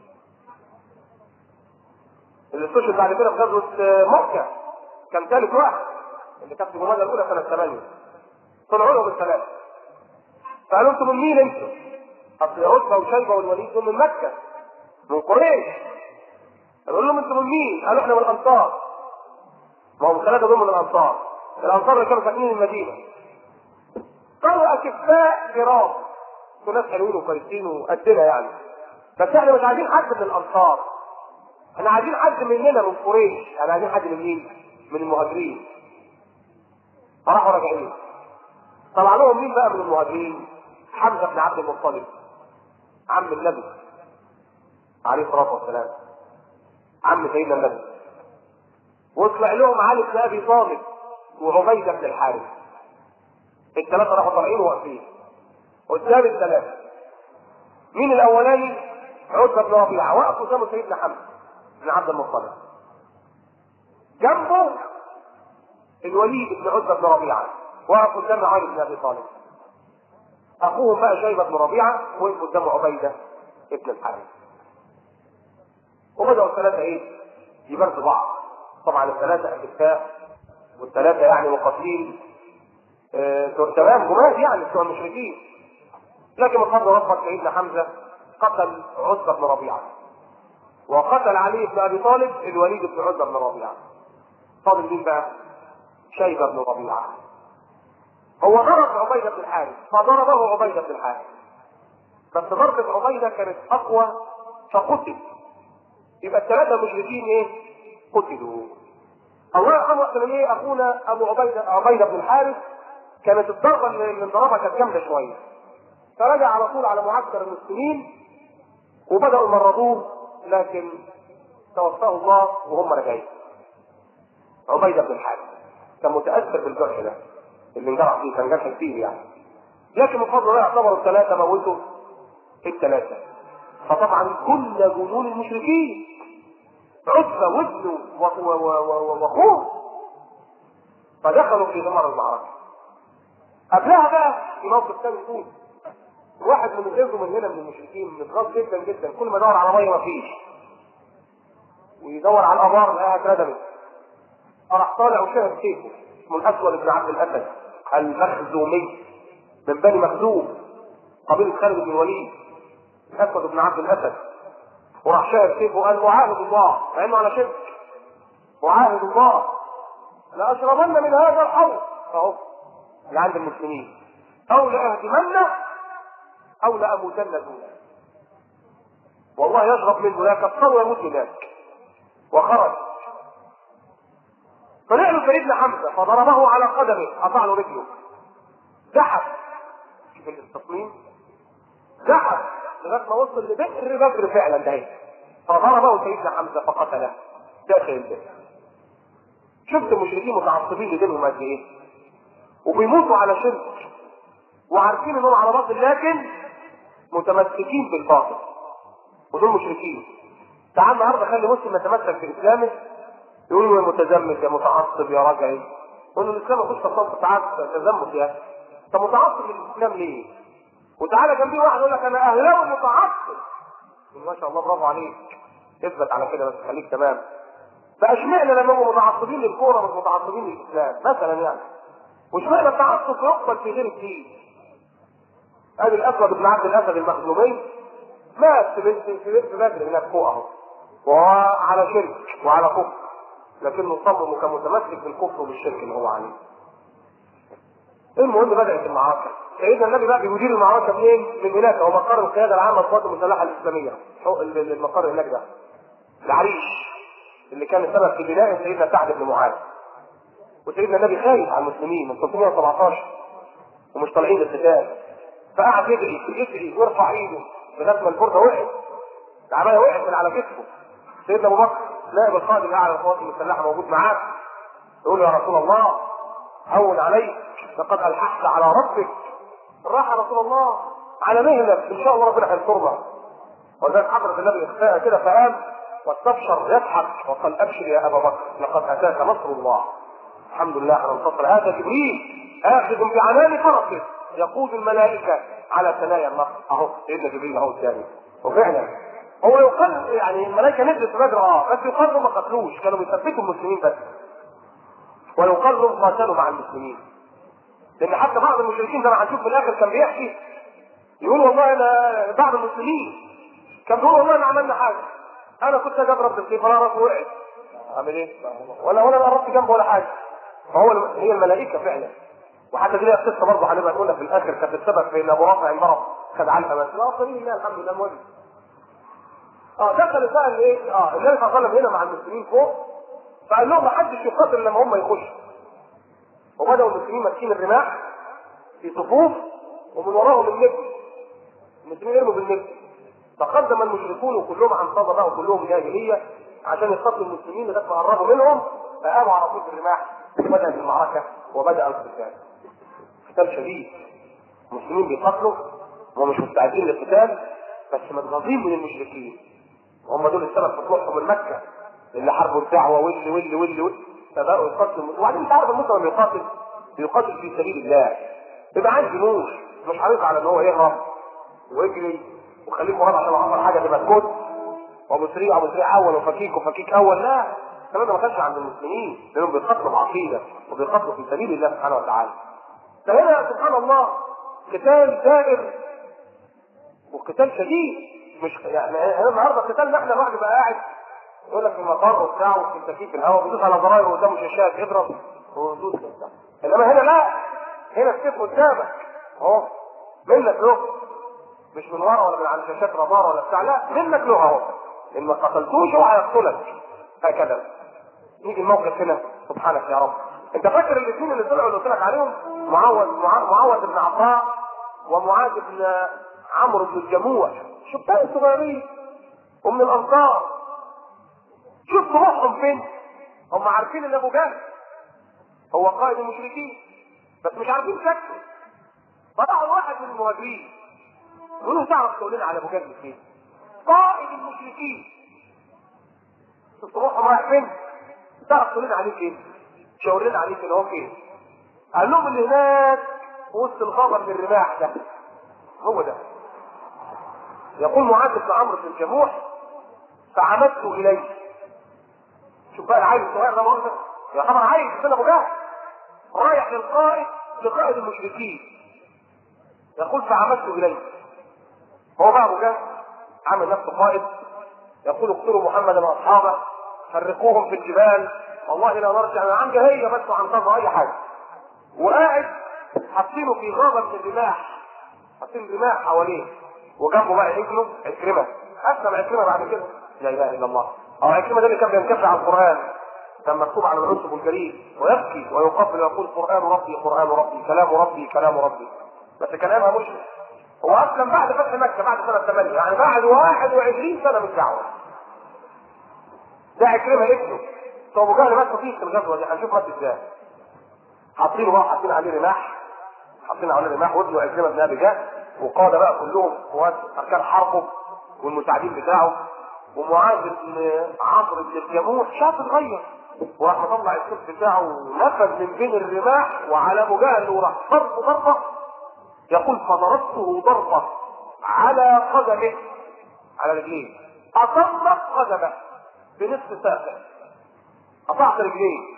اللي استشهد بعد كده في غزوه مكه كان ثالث واحد اللي كانت في الجمادى الاولى سنه 8 طلعوا لهم الثلاثه فقالوا انتم من مين انتم؟ اصل عتبه وشيبه والوليد دول من مكه من قريش قالوا لهم انتم من مين؟ قالوا احنا من الانصار ما هم الثلاثه دول من الانصار الانصار اللي كانوا ساكنين المدينه قالوا اكفاء كرام انتوا ناس حلوين وكويسين وقدنا يعني بس احنا مش عايزين حد من الانصار احنا عايزين حد مننا من قريش احنا عايزين حد من مين؟ من المهاجرين فراحوا راجعين طلع لهم مين بقى من المهاجرين؟ حمزه بن عبد المطلب عم النبي عليه الصلاه والسلام عم سيدنا النبي وطلع لهم علي بن ابي طالب وعبيده بن الحارث الثلاثه راحوا طالعين واقفين قدام الثلاثه مين الاولاني؟ عتبه بن ربيعه وقف قدامه سيدنا حمزه بن عبد المطلب جنبه الوليد بن عتبه بن ربيعه وقف قدام علي بن ابي طالب اخوهم بقى شيبه بن ربيعه وقف قدامه عبيده ابن الحارث وبداوا الثلاثه ايه؟ يبردوا بعض طبعا الثلاثه اكفاء والثلاثه يعني مقاتلين آه تمام جماد يعني بتوع المشركين لكن من فضل ربك سيدنا حمزه قتل عتبه بن ربيعه وقتل علي بن ابي طالب الوليد بن عتبه بن ربيعه فاضل مين بقى؟ شيبه بن ربيعه هو ضرب عبيده بن الحارث فضربه عبيده بن الحارث بس ضربه عبيده كانت اقوى فقتل يبقى الثلاثه المشركين ايه؟ قتلوا الله يرحمه كان ايه اخونا ابو عبيده عبيده بن الحارث كانت الضربه اللي اللي ضربها كانت جامده شويه فرجع على طول على معسكر المسلمين وبداوا يمرضوه لكن توفاه الله وهم راجعين عبيده بن الحارث كان متاثر بالجرح ده اللي انجرح فيه كان جرح كتير يعني لكن من فضل الله اعتبروا الثلاثه موتوا الثلاثه فطبعا كل جنون المشركين عتبه وابنه واخوه فدخلوا في دمار المعركه قبلها بقى في موقف ثاني يقول واحد من غيره من هنا من المشركين متغاظ جدا جدا كل ما يدور على ميه مفيش ويدور على الابار لقاها اتردمت فراح طالع وشهر سيفه اسمه الاسود بن عبد الاسد المخزومي من بني مخزوم قبيله خالد بن الوليد الاسود بن عبد الاسد وراح شاهد سيفه وقال معاهد الله مع انه على شرك معاهد الله لاشربن من هذا الحوض اهو اللي عند المسلمين او لاهدمن او لاموتن دونه والله يشرب منه لا كفر ويموت هناك وخرج طلع له سيدنا حمزه فضربه على قدمه قطع له رجله زحف شوف التصميم زحف لغايه ما وصل لبئر بدر فعلا ده فضربه سيدنا حمزه فقتله داخل البئر شفت المشركين متعصبين لدينهم قد ايه وبيموتوا على شرك وعارفين انهم على باطل لكن متمسكين بالباطل ودول مشركين تعال النهارده خلي مسلم يتمسك في اسلامه يقول له يا متزمت يا متعصب يا رجعي يقول له الاسلام مفيش تصرف تعال تزمت يا انت متعصب للاسلام ليه؟ وتعالى جنبيه واحد يقول لك انا اهلاوي متعصب ما شاء الله برافو عليك اثبت على كده بس خليك تمام فاشمعنى لما هم متعصبين للكوره مش متعصبين للاسلام مثلا يعني واشمعنى التعصب يقبل في غير الدين ادي الاسود بن عبد الاسد المخزومي مات في في في بدر هناك فوق اهو وعلى شرك وعلى كفر لكنه صمم وكان متمسك بالكفر وبالشرك اللي هو عليه المهم بدات المعركه سيدنا النبي بقى بيدير المعركه منين؟ من هناك هو مقر القياده العامه للقوات المسلحه الاسلاميه حق- ال- المقر هناك ده العريش اللي كان السبب في بناء سيدنا سعد بن معاذ وسيدنا النبي خايف على المسلمين من 317 ومش طالعين للقتال فقعد يجري يجري ويرفع ايده لغايه ما البرده وقعت العمايه وقعت من على كتفه سيدنا ابو بكر نائب القائد الاعلى للقوات المسلحه موجود معاه يقول له يا رسول الله هون عليك لقد الححت على ربك راح يا رسول الله على مهلك ان شاء الله ربنا هينصرنا ولذلك حضرة النبي اخفاء كده فقام واستبشر يضحك وقال ابشر يا ابا بكر لقد اتاك نصر الله الحمد لله على انتصر هذا جبريل اخذ بعنان فرسه يقود الملائكه على ثنايا النصر اهو سيدنا جبريل اهو الثاني وفعلا هو يقال يعني الملائكه نزلت في بدر اه بس يقال ما قتلوش كانوا بيثبتوا المسلمين بس ويقال لهم قاتلوا مع المسلمين لان حتى بعض المشركين زي ما هنشوف في الاخر كان بيحكي يقول والله انا بعض المسلمين كان بيقول والله انا عملنا حاجه انا كنت اجي اضرب بالسيف ولا راسه وقعت اعمل ايه؟ ولا ولا انا قربت جنبه ولا حاجه فهو الم- هي الملائكه فعلا وحتى دي لها قصه برضه هنبقى نقولها في الاخر كانت السبب في ان ابو رافع انضرب خد علقه بس لا سبيل الله الحمد لله موجود اه دخل بقى الايه؟ اه النبي صلى الله عليه وسلم هنا مع المسلمين فوق فقال لهم ما حدش يقاتل لما هم يخشوا وبداوا المسلمين ماسكين الرماح في صفوف ومن وراهم النبل المسلمين يرموا بالنبل تقدم المشركون وكلهم عنصبه بقى وكلهم جاهليه عشان يقتلوا المسلمين لغايه ما قربوا منهم فقاموا على طول بالرماح وبدات المعركه وبدا القتال قتال شديد المسلمين بيقاتلوا وهم مش مستعدين للقتال بس متغاظين من المشركين وهم دول السبب في طلوعهم من مكه اللي حاربوا الدعوه واللي واللي واللي واللي فبقوا يقاتلوا وبعدين انت عارف المسلم لما يقاتل بيقاتل في سبيل الله يبقى عايز جنوش مش حريص على ان هو يهرب ويجري وخليك مراد عشان لو حصل حاجه تبقى تكون ومسريع ومسريع اول وفكيك وفكيك اول لا الكلام ده ما كانش عند المسلمين لانهم بيقاتلوا بعقيده وبيقاتلوا في سبيل الله سبحانه وتعالى فهنا سبحان الله قتال دائر وقتال شديد مش يعني انا النهارده قتال احنا الواحد يبقى قاعد يقول لك في المطار وبتاع وفي التكييف الهواء بيدوس على زراير قدامه شاشات يضرب ويدوس وبتاع انما هنا لا هنا السيف قدامك اهو منك له مش من ورا ولا من على شاشات رادار ولا بتاع لا منك له اهو ان ما قتلتوش هو هيقتلك هكذا يجي الموقف هنا سبحانك يا رب انت فاكر الاثنين اللي طلعوا اللي قلت لك عليهم معوذ مع- معوذ بن عطاء ومعاذ بن عمرو بن الجموع شبان صغيرين ومن الانصار شوف روحهم فين هم عارفين ان ابو جهل هو قائد المشركين بس مش عارفين شكله فراحوا واحد من المهاجرين يقولوا تعرف تقول لنا على ابو جهل فين قائد المشركين شوف روحهم رايح فين تعرف تقول لنا عليه فين شاور لنا عليه فين هو فين قال لهم اللي هناك في وسط الغابه من الرماح ده هو ده يقول معاذ بن عمرو بن الجموح فعمدت اليه شوف بقى العيل الصغير ده مؤاخذة يا طبعا عيل في سنة ابو جهل رايح للقائد لقائد المشركين يقول فعمدت اليه هو بقى ابو جهل عامل نفسه قائد يقول اقتلوا محمدا واصحابه فرقوهم في الجبال والله لا نرجع عن جاهليه بس عن قضاء اي حاجه وقاعد حاطينه في غابه من الرماح حاطين رماح حواليه وجنبه بقى ابنه عكرمه اسلم عكرمه بعد كده لا اله الا الله او عكرمه ده اللي كان بينكفي على القران كان مكتوب على العنصب الكريم ويبكي ويقبل ويقول قران ربي قران ربي كلام ربي كلام ربي بس كلامها مشرك هو اسلم بعد فتح مكه بعد سنه 8 يعني بعد 21 سنه من الدعوه ده عكرمه ابنه طب ابو جهل مات فيه في الغزوه دي هنشوف مات ازاي حاطينه بقى حاطين عليه رماح حاطين عليه رماح وابنه عكرمه بن ابي جهل وقاد بقى كلهم قوات اركان حربه والمساعدين بتاعه ومعاذ بن عمرو بن الجموح شاف اتغير وراح مطلع السيف بتاعه ونفذ من بين الرماح وعلى ابو جهل وراح ضربه ضربه يقول فضربته ضربه على قدمه على رجليه اطلق قدمه بنصف ساقه قطعت رجليه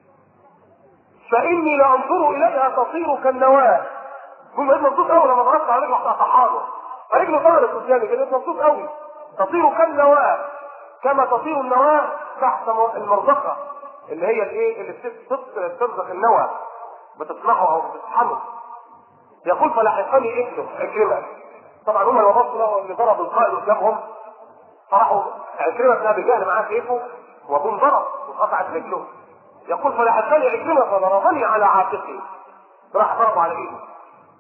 فاني لانظر اليها تطير كالنواه يقول ابن مبسوط قوي لما ضربت على رجله تحاضر فرجله طارت قدامي كده ابن مبسوط قوي تطير كالنواه كما تطير النواه تحت المرزقه اللي هي الايه اللي بتت- بترزق النوى بتصنعه او بتطحنه يقول فلحقني ابنه عكرمه طبعا هم لما بصوا لقوا اللي ضرب القائد قدامهم فراحوا عكرمه بن ابي جهل معاه سيفه وابوه انضرب وقطعت رجله يقول فلحقني عكرمه فضربني على عاتقي راح ضربه على ايده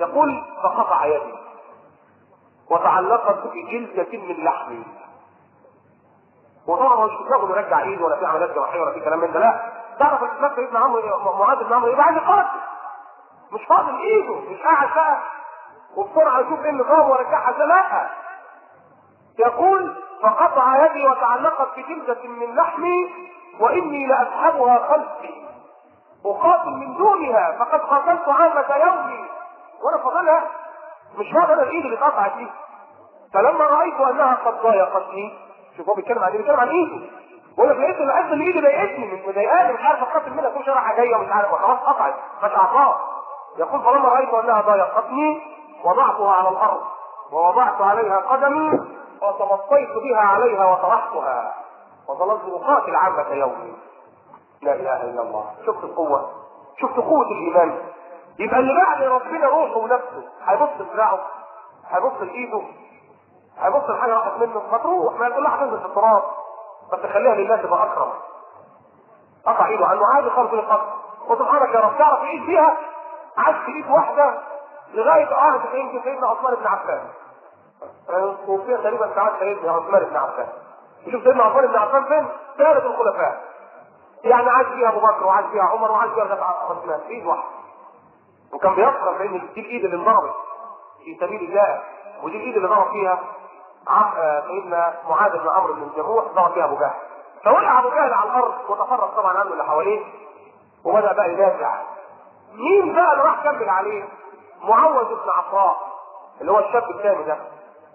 يقول فقطع يدي وتعلقت بجلدة من لحمي وطبعا هو مش بتاخد يرجع ايده ولا في عمليات جراحيه ولا في كلام من ده لا تعرف الاسلام سيدنا عمرو معاذ بن عمرو يبقى عايز يقاتل مش فاضل ايده مش قاعد بقى وبسرعه يشوف ايه النظام ويرجعها ده لا يقول فقطع يدي وتعلقت بجلدة من لحمي واني لاسحبها خلفي اقاتل من دونها فقد قاتلت عامة يومي وانا فاضلها مش فاضل الايد اللي اتقطعت دي فلما رايت انها قد ضايقتني شوف هو بيتكلم عن ايه بيتكلم عن ايده بقول لك لقيت لقيت ان ايدي ضايقتني من مضايقاني مش عارف اقاتل منها كل شرحه جايه ومش عارف خلاص قطعت مش عطاء يقول فلما رايت انها ضايقتني وضعتها على الارض ووضعت عليها قدمي وتمطيت بها عليها وطرحتها وظللت اقاتل عامة يومي لا اله الا الله شفت القوة شفت قوة الايمان يبقى اللي بعد ربنا روحه ونفسه هيبص لدراعه هيبص لايده هيبص لحاجه راحت منه ما تروح ما كل حاجه في التراب بس خليها لله تبقى اكرم قطع ايده عنه عادي خالص القطع وسبحانك يا رب تعرف ايد فيها عكس ايد واحده لغايه اه يمكن سيدنا عثمان بن عفان وفيها تقريبا ساعات سيدنا عثمان بن عفان شوف سيدنا عثمان بن عفان فين؟ ثالث الخلفاء يعني عاش فيها ابو بكر وعاش فيها عمر وعاش فيها عثمان ايد واحده وكان بيفرح لان دي الايد اللي انضربت في سبيل الله ودي الايد اللي ضرب فيها سيدنا معاذ بن عمرو بن الجموح ضرب فيها ابو جهل فوقع ابو جهل على الارض وتفرق طبعا عنه اللي حواليه وبدا بقى يدافع مين بقى اللي راح كمل عليه؟ معوذ بن عفراء اللي هو الشاب الثاني ده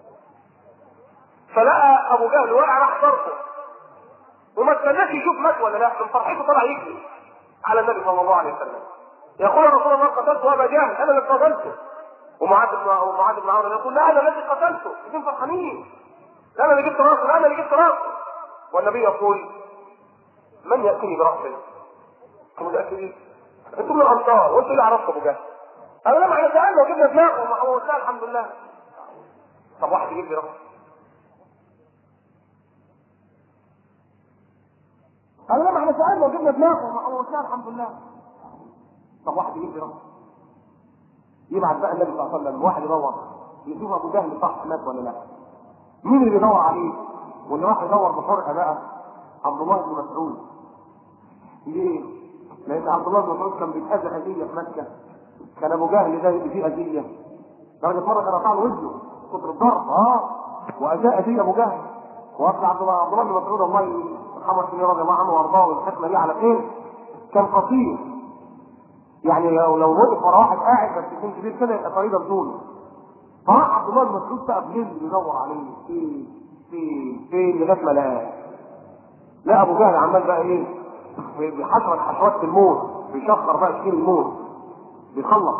فلقى ابو جهل وقع راح ضربه وما استناش يشوف مات ولا لا من فرحته طلع يجري على النبي صلى الله عليه وسلم يقول يا رسول الله قتلت ابا جهل انا اللي قتلته ومعاذ بن ومعاذ بن عمرو يقول لا انا الذي قتلته انتم فرحانين لا انا اللي جبت راسه لا انا اللي جبت راسه والنبي يقول من ياتيني براسه؟ انتم متاكدين؟ انتم من الانصار وانتم اللي عرفتوا ابو جهل قالوا لا ما احنا سالنا وجبنا دماغه وقلنا الحمد لله طب واحد يجيب لي راسه قالوا لا ما احنا سالنا وجبنا دماغه وقلنا الحمد لله طب واحد يجيب لي راسه يبعت بقى النبي صلى الله عليه وسلم واحد يدور يشوف ابو جهل صح مات ولا لا مين اللي بيدور عليه واللي راح يدور بحرقه بقى عبد الله بن مسعود ليه؟ لان عبد الله بن مسعود كان بيتاذى اذيه في مكه كان ابو جهل ده فيه اذيه درجه مره كان قطع له وجهه كتر الضرب اه واذى اذيه ابو جهل وقت عبد الله عبد الله بن مسعود الله يرحمه رضي الله عنه وارضاه والحكمه دي على خير كان قصير يعني لو لو وقف ورا واحد قاعد بس يكون كبير كده يبقى طريقه بدونه فراح عبد الله بن مسعود بقى بليل بيدور عليه فين فين فين لغايه ما لقاه لا ابو جهل عمال بقى ايه بيحشرك حشرات الموت بيشخر بقى كتير الموت بيخلص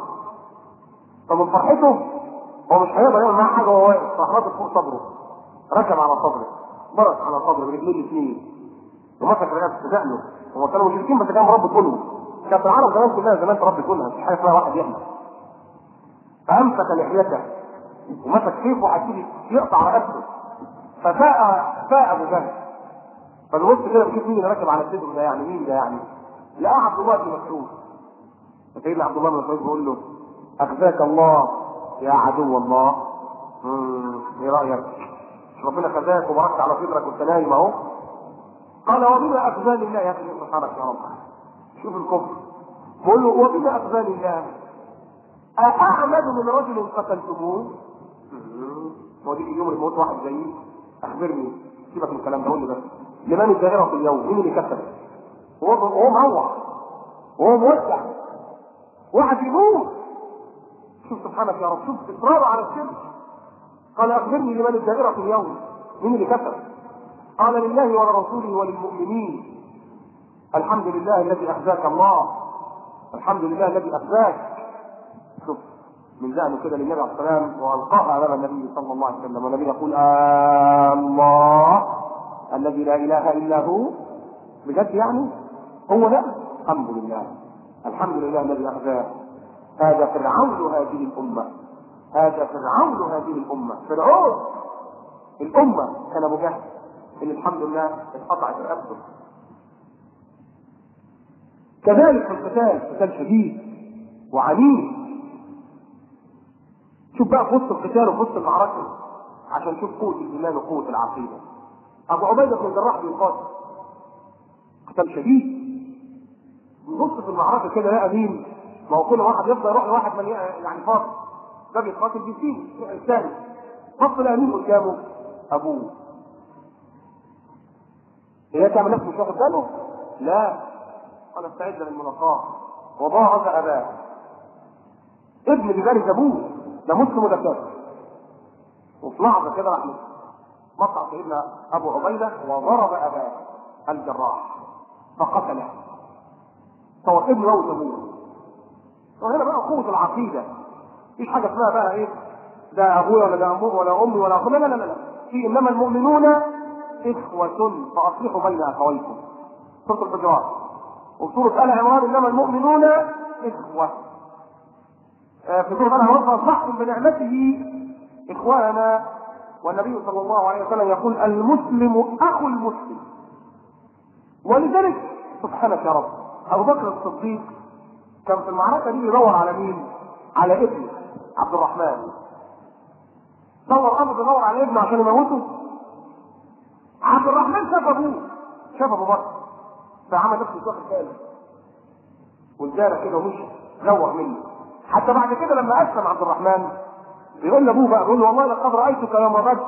فمن فرحته هو مش هيقدر يعمل معاه حاجه وهو واقف فخبط فوق صدره ركب على صدره برك على صدره برجليه الاثنين ومسك رقبته دقنه هو كانوا مشركين بس كان مربي كله كانت العرب زمان كلها زمان تربي كلها مش حاجه اسمها واحد يعمل فامسك لحيته ومسك سيفه وهيبتدي يقطع رقبته ففاء فاء ابو جهل فالوسط كده بيشوف مين اللي راكب على صدره ده يعني مين ده يعني لقاه عبد الله بن مسعود فسيدنا عبد الله بن مسعود بيقول له اخزاك الله يا عدو الله امم ايه رايك؟ مش ربنا خزاك وبركت على صدرك وانت نايم اهو قال وبما اخزاني الله يا اخي سبحانك يا رب شوف الكفر بقول له وبما اخزاني الله أأعمد من رجل قتلتموه؟ هو دي يوم الموت واحد زيي أخبرني سيبك من الكلام ده قول لي بس لمن الدائرة في اليوم؟ مين اللي كسب؟ وهو وهو مروح وهو موسع واحد يموت شوف سبحانك يا رب شوف إصرار على الشرك قال أخبرني لمن الدائرة في اليوم؟ مين اللي كسب؟ قال لله ولرسوله وللمؤمنين الحمد لله الذي أخزاك الله الحمد لله الذي أخزاك شوف من زعمه كده للنبي عليه الصلاه والسلام والقاها امام النبي صلى الله عليه وسلم والنبي يقول آه الله الذي لا اله الا هو بجد يعني هو ده الحمد لله الحمد لله الذي اخزاه هذا فرعون هذه الامه هذا فرعون هذه الامه فرعون الامه كان ابو جهل اللي الحمد لله اتقطعت رقبته كذلك القتال قتال شديد وعنيف شوف بقى في وسط القتال وفي وسط المعركه عشان تشوف قوه الايمان وقوه العقيده ابو عبيده بن الجراح بيقاتل قتال شديد نص في المعركه كده لقى مين ما هو كل واحد يفضل يروح لواحد من يعني فاضي ده بيقاتل بيسيب الثاني بص لقى مين قدامه ابوه هي تعمل نفسه مش واخد باله؟ لا قال استعد للملاقاه وضاعف اباه ابن ببارز ابوه ده مسلم وده كافر وفي لحظه كده راح مطع سيدنا ابو عبيده وضرب اباه الجراح فقتله فهو ابن موت ابوه وهنا بقى قوه العقيده مفيش حاجه اسمها بقى ايه ده ابويا ولا ده امه ولا امي ولا اخويا لا لا لا لا في انما المؤمنون اخوة فاصلحوا بين اخويكم سورة الحجرات وسورة آل عمران انما المؤمنون اخوة آه في سورة آل عمران فاصبحتم بنعمته اخوانا والنبي صلى الله عليه وسلم يقول المسلم اخو المسلم ولذلك سبحانك يا رب ابو بكر الصديق كان في المعركه دي يدور على مين؟ على ابنه عبد الرحمن دور امر يدور على ابنه عشان يموته عبد الرحمن شاف ابوه شاف ابو بكر فعمل نفسه مش واخد باله والجارة كده ومشي زوغ منه حتى بعد كده لما اسلم عبد الرحمن بيقول لابوه بقى بيقول له والله لقد رايتك يوم بدر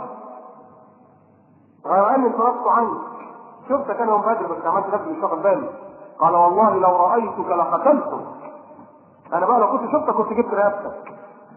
غير اني انصرفت عنك شفتك انا يوم بدر بس عملت نفسي مش واخد بالي قال والله لو رايتك لقتلتك انا بقى لو كنت شفتك كنت جبت رقبتك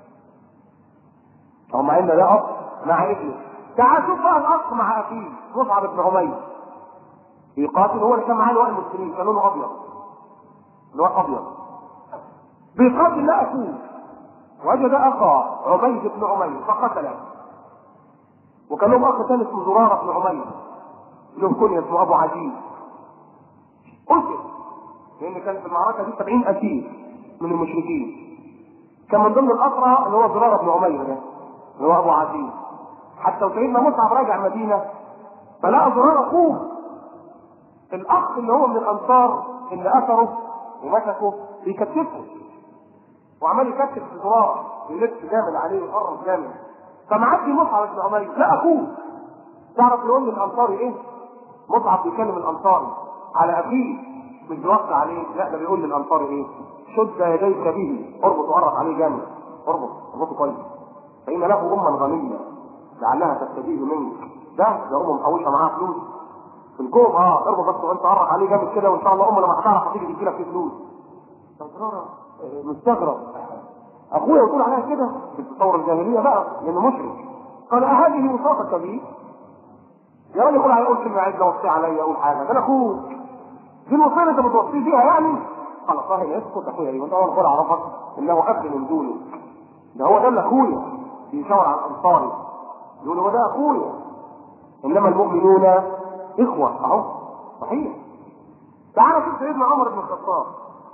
او مع ان ده اب مع ابنه تعال شوف بقى الاخ مع اخيه مصعب بن عمير بيقاتل هو اللي كان معاه لواء المسلمين كان لونه ابيض لواء ابيض بيقاتل لا اخوه وجد اخا عبيد بن عمير فقتله وكان لهم اخ ثاني اسمه زراره بن عمير له كنيه اسمه ابو عزيز قتل لان كان في المعركه دي 70 اسير من المشركين كان من ضمن الاسرى اللي هو زراره بن عمير ده اللي هو ابو عزيز حتى وسيدنا مصعب راجع المدينه فلقى زراره اخوه الاخ اللي هو من الانصار اللي اثره ومسكه بيكتفه وعمال يكتف في زراره يلف جامد عليه ويقرب جامد فمعدي مصعب بن عمير لا اخوه تعرف يقول للانصاري ايه؟ مصعب بيكلم الانصاري على اخيه مش بيوقع عليه لا ده بيقول للانصاري ايه؟ شد يديك به اربط وقرب عليه جامد اربط اربطه كويس فان له اما غنيه لعلها تستجيب منك ده ده امه محوشه معاها فلوس في الجوم اه اربط بس وانت قرب عليه جامد كده وان شاء الله امه لما هتعرف هتيجي تدي لك فيه فلوس فزراره مستغرب اخويا يقول عليها كده في التصور الجاهليه بقى لانه مشرك قال اهذه وصافتك بي يا راجل يقول علي قلت كلمه عايز اوصي عليا اقول حاجه ده انا اخوك دي الوصيه اللي انت بتوصي بيها يعني خلاص صاحبي اسكت اخويا دي وانت اول اعرفك انه اخي من دونه ده هو ده اللي اخويا بيشاور على الانصاري يقول هو ده اخويا انما المؤمنون اخوه اهو صحيح تعالى شوف سيدنا عمر بن الخطاب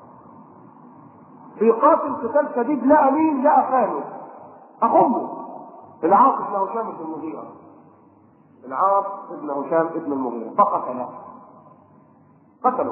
بيقاتل قتال شديد لا مين لا خالد اخوه العاص بن هشام بن المغيرة العاص بن هشام بن المغيرة فقتله قتلوا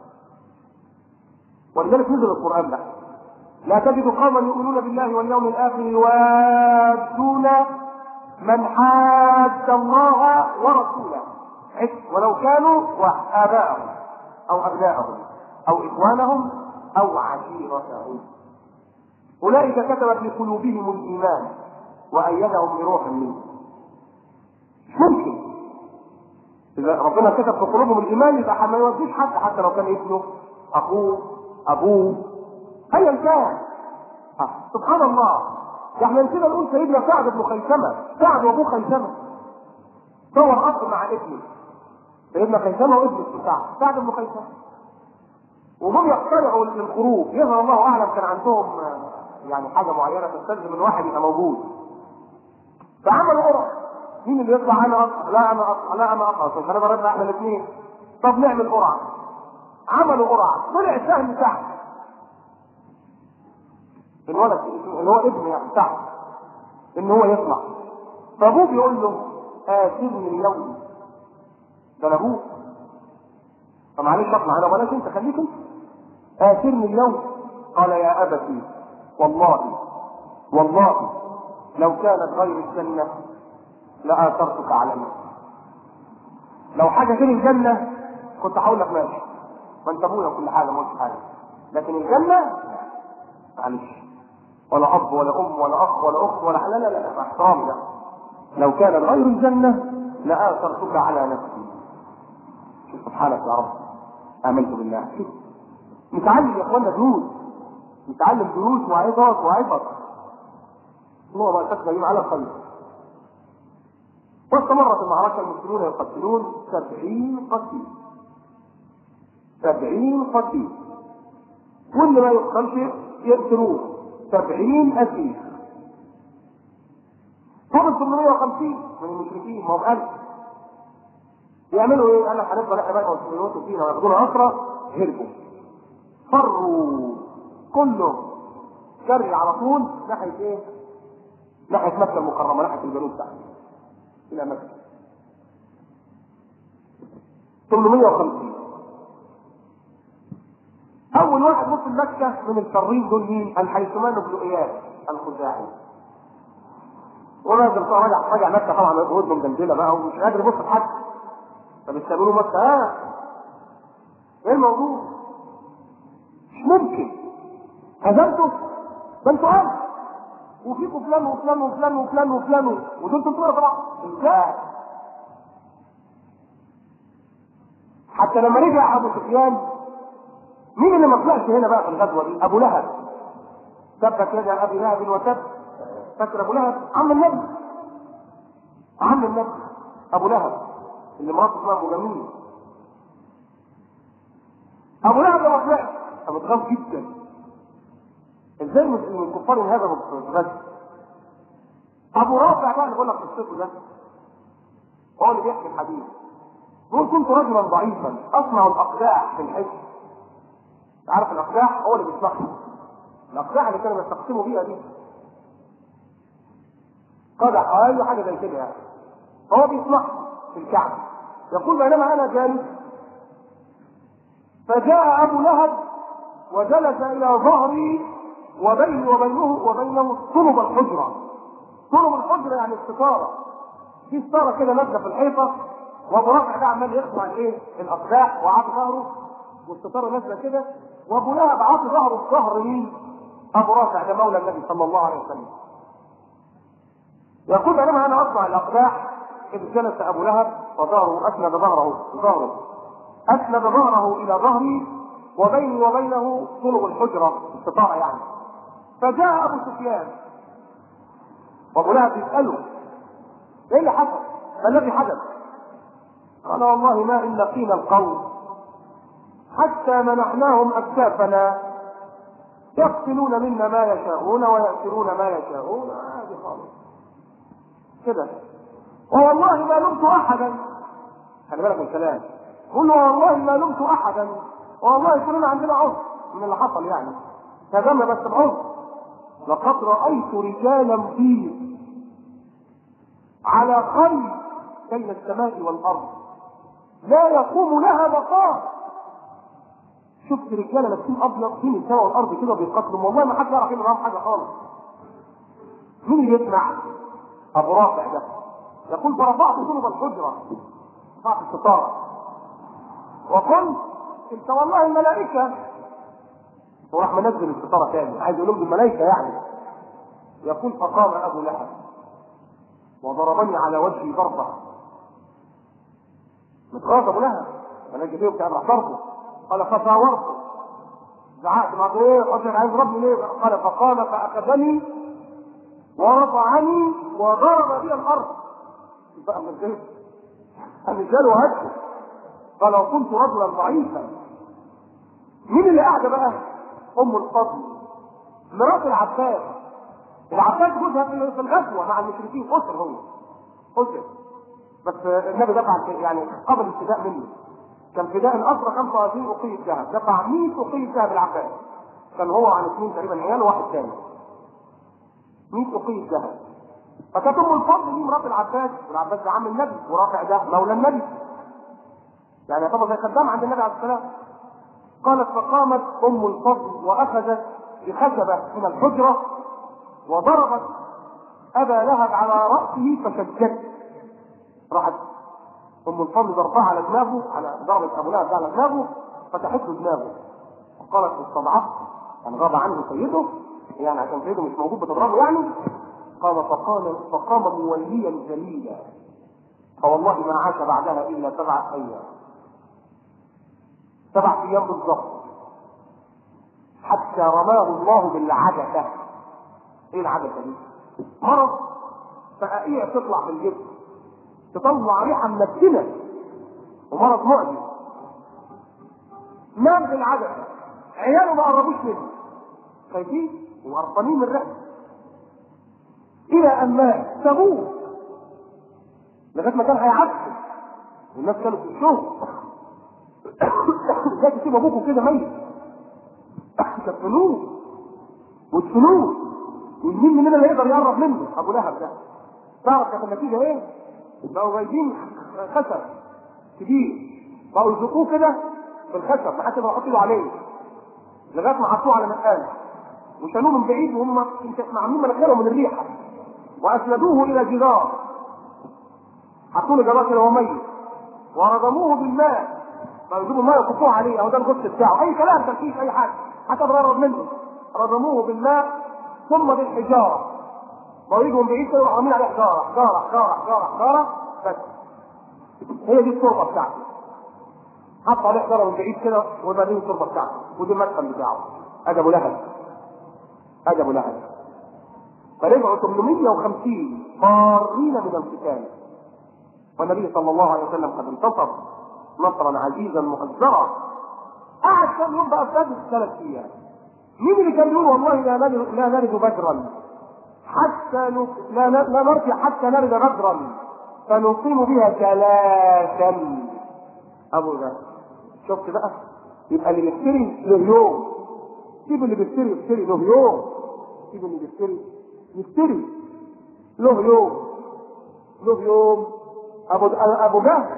ولذلك نزل القرآن ده لا تجد قوما يؤمنون بالله واليوم الآخر يوادون من حاد الله ورسوله ولو كانوا آباءهم أو أبناءهم أو إخوانهم أو عشيرتهم أولئك كتب في قلوبهم الإيمان وأيدهم بروح منه مش ممكن إذا ربنا كتب في قلوبهم الإيمان يبقى ما يوديش حد حتى لو كان ابنه أخوه أبوه أيا كان آه. سبحان الله ده احنا نسينا نقول سيدنا سعد بن خيثمة سعد وأبوه خيثمة دور أب مع ابنه سيدنا خيثمة وابنه سعد سعد بن خيثمة وهم يقتنعوا للخروج يظهر الله اعلم كان عندهم يعني حاجه معينه تستلزم من واحد يبقى موجود فعملوا قرعه مين اللي يطلع انا اطلع لا انا اطلع لا انا اطلع طب هنبقى نطلع احنا الاثنين طب نعمل قرعه عملوا قرعه طلع سهم تحت الولد اللي هو ابنه يعني تحت ان هو يطلع فابوه بيقول له اتني اليوم ده انا ابوه فمعلش اطلع انا بلاش انت خليك انت آثرني اليوم قال يا أبتي والله والله لو كانت غير الجنة لآثرتك على نفسي لو حاجة غير الجنة كنت هقول لك ماشي ما انت ابويا وكل حاجة ما قلتش حاجة لكن الجنة معلش ولا أب ولا أم ولا أخ ولا أخت ولا لا لا لا احترامي ده لو كانت غير الجنة لآثرتك على نفسي شوف سبحانك يا رب آمنت بالله شوف نتعلم يا اخوانا دروس نتعلم دروس وعظات وعبر الله ما تكفى على الخير واستمرت المعركة المسلمون يقتلون سبعين قتيل سبعين قتيل واللي ما يقتلش يقتلوه سبعين أسير فضل 850 من المشركين ما هم 1000 يعملوا ايه؟ قال لك هنفضل احنا بقى مسلمين فينا وياخدونا اسرى هربوا فروا كله جري على طول ناحيه ايه؟ ناحيه مكه المكرمه ناحيه الجنوب تحت الى مكه 850 اول واحد وصل مكه من الشرين دول مين؟ الحيثمان بن اياس الخزاعي ونازل طبعا رجع رجع مكه طبعا ودنه مدندله بقى ومش قادر يبص لحد طب استقبلوا مكه اه ايه الموضوع؟ مش ممكن هزمته ده انتوا قال وفيكم فلان وفلان وفلان وفلان وفلان ودول تنطوا طبعا ازاي؟ حتى لما رجع ابو سفيان مين اللي ما طلعش هنا بقى في الغزوه دي؟ ابو لهب تبت يد ابي لهب وتب فاكر ابو لهب عم النبي عم النبي ابو لهب اللي مراته اسمها ابو جميل ابو لهب لما طلع متغاظ جدا ازاي المسلمين الكفار انهزموا في الغزو ابو رافع بقى اللي بقول لك قصته ده هو اللي بيحكي الحديث يقول كنت رجلا ضعيفا اصنع الاقداح في الحج عارف الاقداح هو اللي بيصنعها الاقداح اللي كانوا بيستقسموا بيها دي قدح او اي حاجه زي كده يعني هو بيصنعها في الكعبه يقول بينما انا جالس فجاء ابو لهب وجلس الى ظهري وبيني وبينه وبينه طلب الحجره طلب الحجره يعني الستاره في ستاره كده نازله في الحيطه وابو رافع ده عمال يقطع الايه الاقداح وعاطي ظهره والستاره نازله كده وابو لهب عاطي ظهره في ظهر مين؟ ابو رافع ده مولى النبي صلى الله عليه وسلم يقول بينما انا اصنع الاقداح اذ جلس ابو لهب وظهره اسند ظهره ظهره اسند ظهره الى ظهري وبيني وبينه طرق الحجره استطاع يعني فجاء ابو سفيان وابو لهب يساله ايه اللي حصل؟ ما الذي حدث؟ قال والله ما ان لقينا القوم حتى منحناهم اكتافنا يقتلون منا ما يشاءون ويأسرون ما يشاءون عادي خالص كده ووالله ما لمت احدا خلي بالك من الكلام قل والله ما لمت احدا والله كلنا عندنا عذر من اللي حصل يعني هزمنا بس بعذر لقد رايت رجالا بيض على خيل بين السماء والارض لا يقوم لها مقام شفت رجاله لابسين ابيض بين السماء والارض كده بيقاتلوا والله ما حد يعرف يعمل معاهم حاجه خالص مين اللي يسمع ابو رافع ده يقول فرفعت ذنب الحجره رفعت الستاره وقلت انت والله الملائكه وراح منزل الستاره تاني عايز يقول لهم الملائكه يعني يقول فقام ابو لهب وضربني على وجهي ضربه متغاظ ابو لهب انا جبيه بتاع راح ضربه قال فصاورته زعقت معه ايه قلت عايز ربي ليه قال فقام فاخذني ورفعني وضرب بي الارض بقى من ايه الرجال وهجه فلو كنت رجلا ضعيفا مين اللي قاعده بقى ام الفضل مرات العباس العباس جوزها في الغزوه مع المشركين اسر هو اسر بس النبي دفع يعني قبل الفداء منه كان فداء الاسرى 25 اقية ذهب دفع 100 اقية ذهب العباس كان هو عن اثنين تقريبا عيال وواحد ثاني 100 اقية ذهب فكانت ام الفضل دي مرات العباس والعباس ده عم النبي ورافع ده مولى النبي يعني طبعا زي خدام عند النبي عليه السلام قالت فقامت ام الفضل واخذت بخشبه من الحجره وضربت ابى لهب على راسه فشجت راحت ام الفضل ضربها على دماغه على ضربت ابو لهب على دماغه فتحت له دماغه وقالت استضعفت ان غاب عنه سيده يعني عشان سيده مش موجود بتضربه يعني قال فقال فقام موليا جليلا فوالله ما عاش بعدها الا سبعه ايام سبعة ايام بالضبط حتى رماه الله بالعدسه ايه العدسه دي؟ مرض فقائية تطلع في الجسم تطلع ريحه منتنه ومرض مؤذي نام في العدسه عياله ما قربوش منه خايفين وقرفانين من ريحته الى ان مات سابوه لغايه ما كان هيعفن والناس كانوا في الشوق ازاي تسيب ابوكوا كده ميت كفنوه وادفنوه ومين مننا اللي يقدر يقرب منه ابو لهب ده تعرف كانت النتيجه ايه؟ بقوا جايبين خشب كبير بقوا يزقوه كده في الخشب لحد ما يحطوا عليه لغايه ما حطوه على مكانه وشالوه من بعيد وهم عاملين مناخيرهم من الريحه واسندوه الى جدار حطوا له جدار كده وهو ميت ورضموه بالماء بقوا يجيبوا الماء يحطوه عليه او ده الغش بتاعه اي كلام تركيز اي حاجه حتى تقرب منه رضموه بالماء ثم بالحجاره بقوا يجوا من بعيد كده عاملين عليه حجاره حجاره حجاره حجاره حجاره بس هي دي التربه بتاعته حط عليه حجاره من بعيد كده وبعدين التربه بتاعته ودي المدخل بتاعه ادي ابو لهب ادي ابو لهب فرجعوا 850 فارين من القتال والنبي صلى الله عليه وسلم قد انتصر نصرا عزيزا مؤزرا قعد كم يوم بقى في ثلاث ايام مين اللي كان بيقول والله لا نرد لا نرد بدرا حتى ن... لا, ن... لا نرجع حتى نرد بدرا فنقيم بها ثلاثا ابو ذر شفت بقى يبقى اللي بيشتري له يوم سيب اللي بيشتري يشتري له يوم سيب اللي بيشتري يشتري له يوم له يوم ابو ابو جهل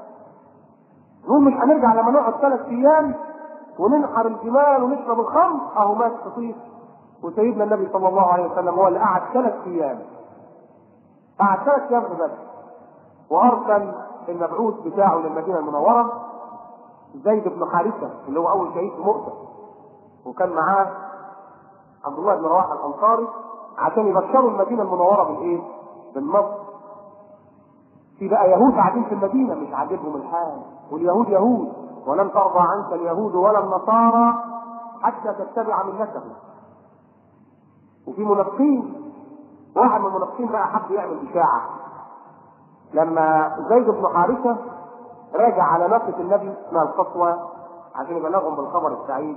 نقول مش هنرجع لما نقعد ثلاث ايام وننحر الجمال ونشرب الخمر اهو مات خطيف وسيدنا النبي صلى الله عليه وسلم هو اللي قعد ثلاث ايام قعد ثلاث ايام في بدر وارسل المبعوث بتاعه للمدينه المنوره زيد بن حارثه اللي هو اول شهيد في مؤتة وكان معاه عبد الله بن رواحه الانصاري عشان يبشروا المدينه المنوره بالايه؟ بالنصر في بقى يهود قاعدين في المدينه مش عاجبهم الحال واليهود يهود ولن ترضى عنك اليهود ولا النصارى حتى تتبع ملتهم وفي منافقين واحد من المنافقين بقى حب يعمل اشاعه لما زيد بن حارثه راجع على ناقه النبي اسمها القصوى عشان يبلغهم بالخبر السعيد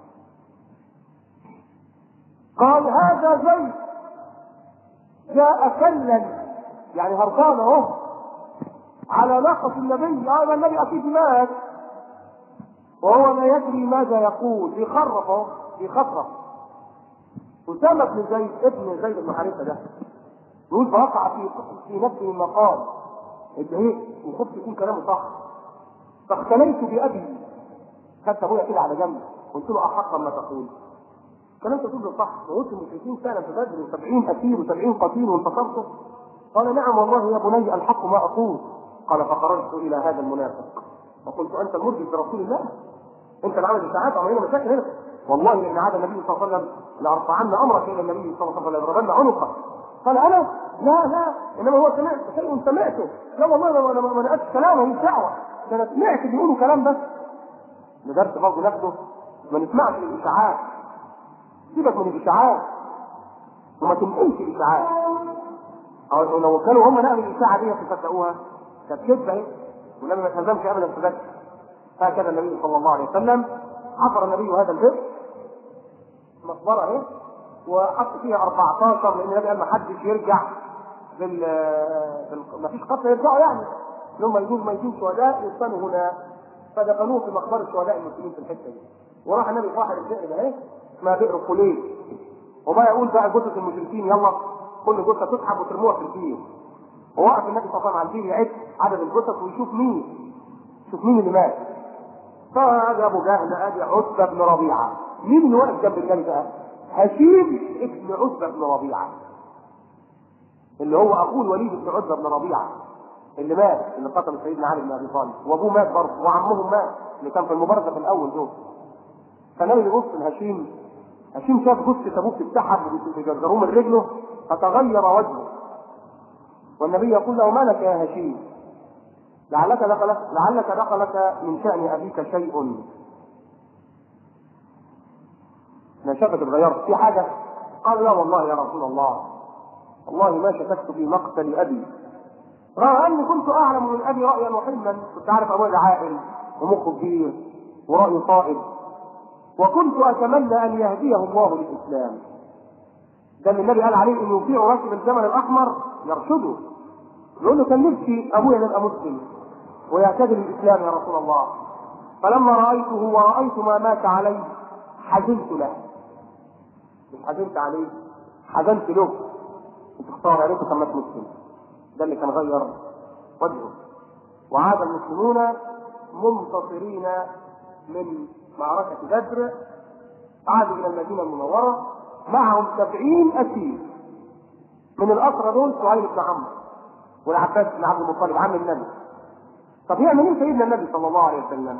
قال هذا زيد جاء كلا يعني هربان اهو على ناقة النبي هذا النبي اكيد مات وهو لا يدري ماذا يقول بيخرف اهو بيخرف أسامة بن زيد ابن زيد بن حارثة ده يقول فوقع في في نفسه المقام اتضايقت وخفت يكون كلامه صح فاختليت بأبي خدت ابويا كده على جنب قلت له احقا ما تقول كلام تقول ده صح موت المشركين فعلا في بدر و70 اسير و70 قتيل وانتصرته قال نعم والله يا بني الحق ما اقول قال فخرجت الى هذا المنافق فقلت انت المرجي برسول الله انت اللي عامل اشاعات عملنا مشاكل هنا والله ان عاد النبي صلى الله عليه وسلم لارفعن امرك الى النبي صلى الله عليه وسلم ليضربن عنقك قال انا لا لا انما هو سمعت شيء سمعته لا والله انا ما نقلتش كلامه مش دعوه ده انا سمعت بيقولوا كلام بس لدرس برضه نفسه ما نسمعش الاشاعات سيبك من الاشاعات وما تنقلش الاشاعات او لو كانوا هم نقلوا الاشاعه دي تصدقوها كانت كذبه اهي والنبي ما تهزمش ابدا في ذلك هكذا النبي صلى الله عليه وسلم حفر النبي هذا البئر مقبره اهي وحط فيها 14 لان النبي قال ما حدش يرجع بال بال- ما فيش قتل يرجعوا يعني لما يجوز ما يجوز شهداء يدفنوا هنا فدفنوه في مقبره شهداء المسلمين في الحته دي وراح النبي صاحب البئر ده اهي اسمها بئر قليل وما يقول بقى جثث المشركين يلا كل جثه تسحب وترموها في البير ووقف النبي صلى الله عليه وسلم على البير يعد عدد الجثث ويشوف مين شوف مين اللي مات فهذا ابو جهل ادي عتبه بن ربيعه مين اللي واقف جنب النبي بقى؟ هشيم ابن عتبه بن ربيعه اللي هو اخوه الوليد بن عتبه بن ربيعه اللي مات اللي قتل سيدنا علي بن ابي طالب وابوه مات برضه وعمهم مات اللي كان في المبارزه في الاول دول فالنبي بيبص لهشيم هشيم شاف جثه ابوه بتتسحب وبيجرجروه من رجله فتغير وجهه والنبي يقول له ما لك يا هشيم لعلك دخلك لعلك دخلك من شأن أبيك شيء ما شافك اتغيرت في حاجة قال لا والله يا رسول الله والله ما شككت في مقتل أبي رغم أني كنت أعلم من أبي رأيا وحلما كنت عارف أبوي عاقل ومخه كبير ورأيه صائب وكنت أتمنى أن يهديه الله للإسلام ده اللي النبي قال عليه أن يطيع راكب الجمل الأحمر يرشده يقول له كان نفسي أبويا يبقى مسلم ويعتدل الإسلام يا رسول الله فلما رأيته ورأيت ما مات عليه حزنت له مش حزنت عليه حزنت له وتختار عليك كان مات مسلم ده اللي كان غير وجهه وعاد المسلمون منتصرين من معركة بدر عادوا إلى المدينة المنورة معهم سبعين أسير من الأسرى دول سهيل بن عمرو والعباس بن عبد المطلب عم النبي طب يعمل ايه سيدنا النبي صلى الله عليه وسلم؟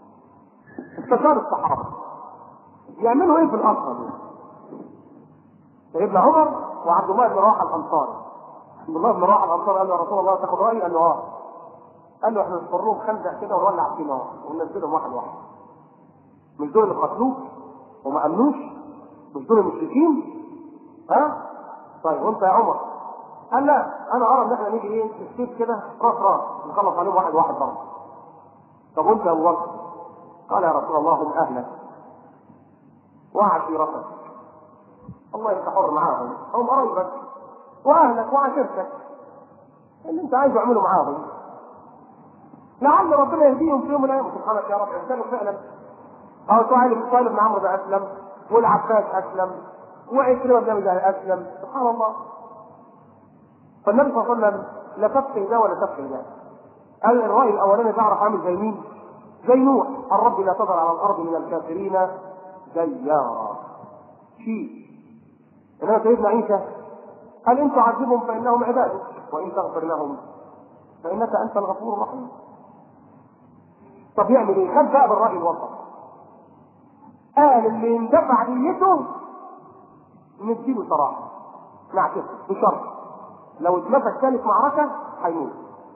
استشار الصحابة يعملوا ايه في الأسرى دول؟ سيدنا عمر وعبد الله بن رواحه الانصاري عبد الله بن رواحه الانصاري قال له يا رسول الله تاخد رايي؟ قال له اه قال له احنا نصفرهم خندق كده ونولع فيه نار وننزلهم واحد واحد مش دول اللي قتلوك وما امنوش مش دول المشركين ها طيب وانت يا عمر قال لا انا ارى ان احنا نيجي ايه نسيب كده راس راس نخلص عليهم واحد واحد برضه طب وانت يا ابو بكر قال يا رسول الله هم اهلك وعشيرتك الله يبقى حر معاهم هم قرايبك واهلك وعشيرتك اللي انت عايزه اعمله معاهم لعل ربنا يهديهم في يوم من الايام سبحانك يا رب كانوا فعلا او سهيل طالب بن عمرو ده اسلم والعباس اسلم وعكرمه بن ابي جهل اسلم سبحان الله فالنبي صلى الله عليه وسلم لا تفقه ده ولا تفقه ده قال الراي الاولاني تعرف عامل زي مين؟ زي نوح الرب لا تظهر على الارض من الكافرين ديارا شيء انما سيدنا عيسى قال ان تعذبهم فانهم عبادك وان تغفر لهم فانك انت الغفور الرحيم طب يعمل ايه؟ خد بقى بالراي الوسط قال اللي يندفع نيته نديله صراحه نعكسه بشرط لو اتمسك ثالث معركه هيموت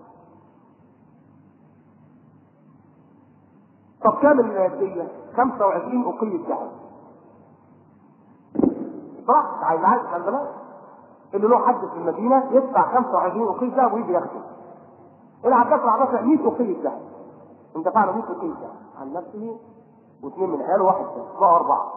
طب كام الدية؟ 25 أقية ذهب. صح؟ عايز عايز خلي بالك. اللي له حد في المدينة يدفع 25 أقية ذهب ويجي ياخده. العباس العباس 100 أقية ذهب. انت فعلا 100 أقية ذهب عن نفسه واثنين من عياله واحد بس بقى أربعة.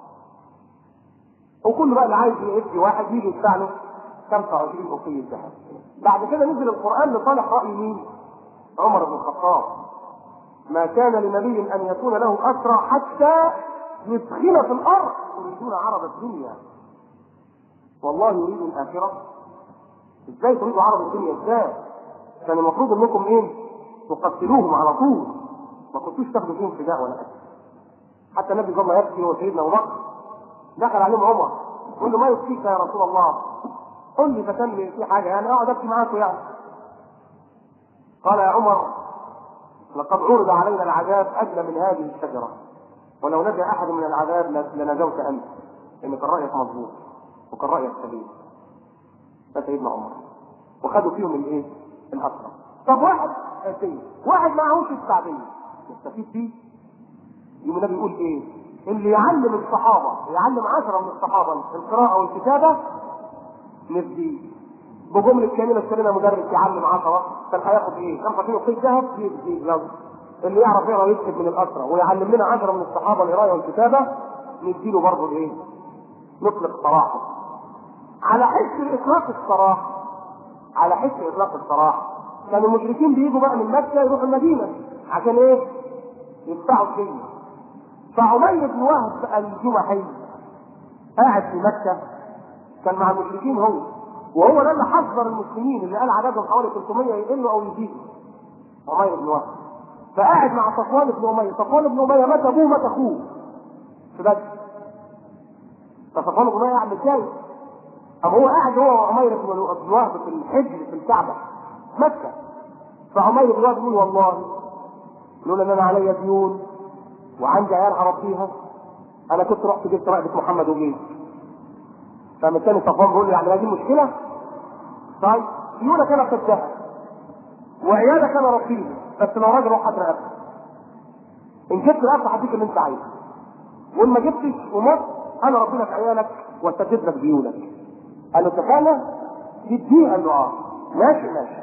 وكل بقى اللي عايز يدي واحد يجي يدفع له 25 أقية ذهب. بعد كده نزل القرآن لصالح رأي مين؟ عمر بن الخطاب. ما كان لنبي ان يكون له اسرى حتى يدخل في الارض يريدون عرض الدنيا والله يريد الاخره ازاي تريدوا عرض الدنيا ازاي كان المفروض انكم ايه تقتلوهم على طول ما كنتوش تاخدوا فيهم فداء ولا اكل حتى النبي صلى الله عليه وسلم يبكي وسيدنا ابو بكر دخل عليهم عمر يقول له ما يبكيك يا رسول الله قل لي فكان لي في حاجه يعني اقعد ابكي معاكم يعني قال يا عمر لقد عرض علينا العذاب ادنى من هذه الشجره ولو نجا احد من العذاب لنجوت انت ان كان رايك مظبوط وكان رايك سليم ده سيدنا عمر وخدوا فيهم الايه؟ الاسرى طب واحد اتيه واحد معهوش التعبير يستفيد بيه يوم النبي يقول ايه؟ اللي يعلم الصحابه يعلم عشره من الصحابه القراءه والكتابه نديه بجملة كاملة اشترينا مدرس يعلم عشرة كان هياخد ايه؟ كان فاكرين قيد ذهب يجي يلا اللي يعرف يقرا ويكتب من الاسرى ويعلم لنا عشرة من الصحابة القراية والكتابة نديله برضه الايه؟ نطلق سراحه. على حس اطلاق السراح على حس اطلاق السراح كان المشركين بيجوا بقى من مكة يروحوا المدينة عشان ايه؟ يدفعوا الدنيا. فعمير بن وهب الجمحي قاعد في مكة كان مع المشركين هو وهو ده اللي حذر المسلمين اللي قال عددهم حوالي 300 يقلوا او يزيدوا عمير بن وهب فقاعد مع صفوان بن اميه صفوان بن اميه مات ابوه مات اخوه في بدر فصفوان بن اميه قاعد متضايق طب هو قاعد هو وعمير بن بن وهب في الحجر في الكعبه مكه فعمير بن وهب يقول والله لولا ان انا عليا ديون وعندي عيال هربيها انا كنت رحت جبت رقبه محمد وجيت فمن تاني صفوان بيقول لي يعني ما دي مشكله طيب ديونك انا سدها وعيالك انا ربيها بس لو راجل روح هات رقبتك ان جبت رقبتك هديك اللي انت عايزه وان ما جبتش ومت انا ربي لك عيالك واسدد لك ديونك قال له اتفقنا يديه قال له اه ماشي ماشي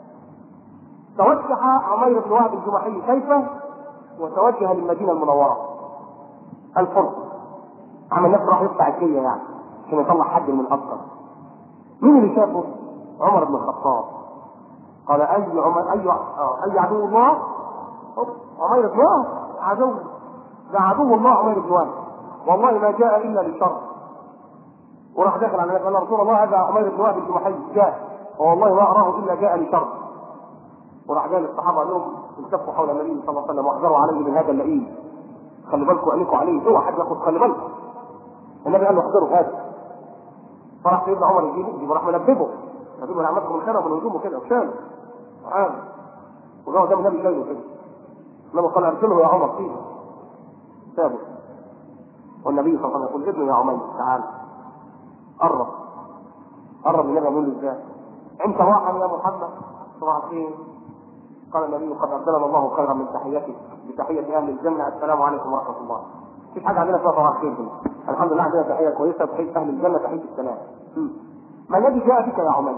توجه عمير بن وهب الجمحي سيفه وتوجه للمدينه المنوره الفرس عمل نفسه راح يقطع الجيه يعني عشان يطلع حد من الاصغر مين اللي شافه؟ عمر بن الخطاب قال اي عمر اي آه، اي عدو الله أوب، عمير بن وهب عدو ده عدو الله عمير بن وهب والله ما جاء الا لشر وراح داخل على النبي قال رسول الله هذا عمير بن وهب الجمحي جاء والله ما اراه الا جاء لشر وراح جاء للصحابه قال لهم التفوا حول النبي صلى الله عليه وسلم واحذروا عليه من هذا اللئيم خلي بالكم عينيكم عليه اوعى حد ياخد خلي بالكم النبي قال له احذروا هذا فراح سيدنا عمر يجيبه يجيبه راح منبهه يجيبه نعمتكم من خير ومن هجومه كده وشاله تعال وجاء قدام النبي شايله كده النبي قال ارسله يا عمر فيه سابه والنبي صلى الله عليه وسلم يقول ابنه يا عمر تعال قرب قرب النبي يقول له ازاي انت واحد يا محمد صباح الخير قال النبي قد ابدلنا الله خيرا من تحيتك بتحيه اهل الجنه السلام عليكم ورحمه الله مفيش حاجه عندنا فيها صباح الخير كده الحمد لله عندنا تحيه كويسه تحيه اهل الجنه تحيه السلام مم. ما الذي جاء بك يا عمر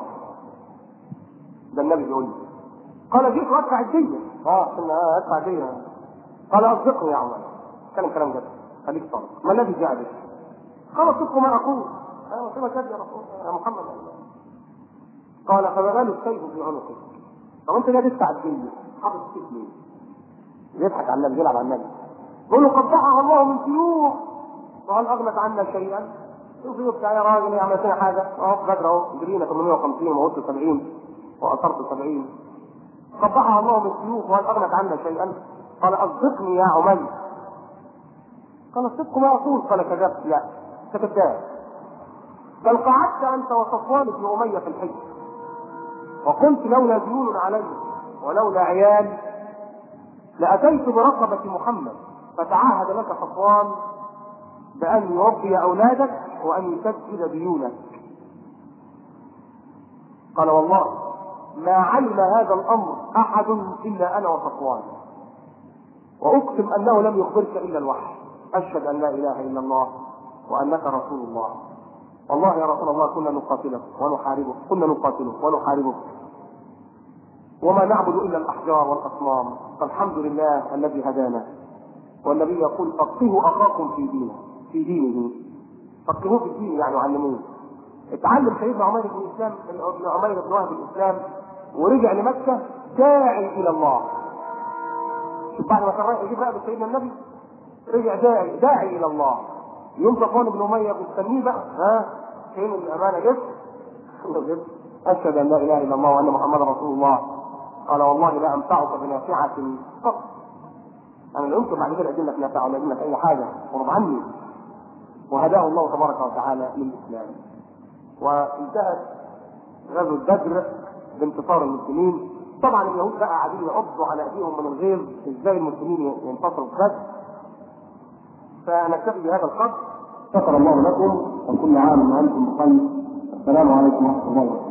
ده النبي بيقول لي قال جيت وادفع الديه اه قلنا اه ادفع الديه قال اصدقني يا عمر كلام كلام جد خليك صادق ما الذي جاء بك قال صدق ما اقول ايوه كما كان يا رسول يا محمد قال فما بال السيف في عنقك طب انت جاي تدفع الديه حاطط السيف ليه؟ يضحك على النبي يلعب على النبي يقول له قطعها الله من سيوف وهل اغنت عنا شيئا؟ شوف ايه بتاع يا راجل يعمل فينا حاجه اهو بدر اهو جرينا 850 وموت 70 واثرت 70 قطعها الله من سيوف وهل اغنت عنا شيئا؟ قال اصدقني يا عمي قال الصدق ما اقول قال كذبت لا انت كذاب بل قعدت انت وصفوان بن اميه في الحج وقلت لولا ديون علي ولولا عيال لاتيت برقبه محمد فتعاهد لك صفوان بان يربي اولادك وان يسدد ديونك قال والله ما علم هذا الامر احد الا انا وصفوان واقسم انه لم يخبرك الا الوحي اشهد ان لا اله الا الله وانك رسول الله والله يا رسول الله كنا نقاتلك ونحاربك كنا نقاتلك ونحاربك وما نعبد الا الاحجار والاصنام فالحمد لله الذي هدانا والنبي يقول فقهوا اخاكم في دينه في دينه فقهوه في الدين يعني علموه اتعلم سيدنا عمير بن الاسلام ابن عمير بن وهب الاسلام ورجع لمكه داعي الى الله شوف بعد ما كان رايح يجيب رقبه سيدنا النبي رجع داعي داعي الى الله يوم صفوان بن اميه مستنيه بقى ها فين الامانه جبت؟ جبت اشهد ان لا اله الا الله وان محمدا رسول الله قال والله لا انفعك بنافعه قط انا لا يمكن بعد كده اجيب لك نافعه ولا اجيب لك اي حاجه وارض عني وهداه الله تبارك وتعالى للاسلام وانتهت غزوه بدر بانتصار المسلمين طبعا اليهود بقى قاعدين يعضوا على ايديهم من الغيظ ازاي المسلمين ينتصروا في بدر فنكتفي بهذا القدر شكر الله لكم وكل عام وانتم بخير السلام عليكم ورحمه الله وبركاته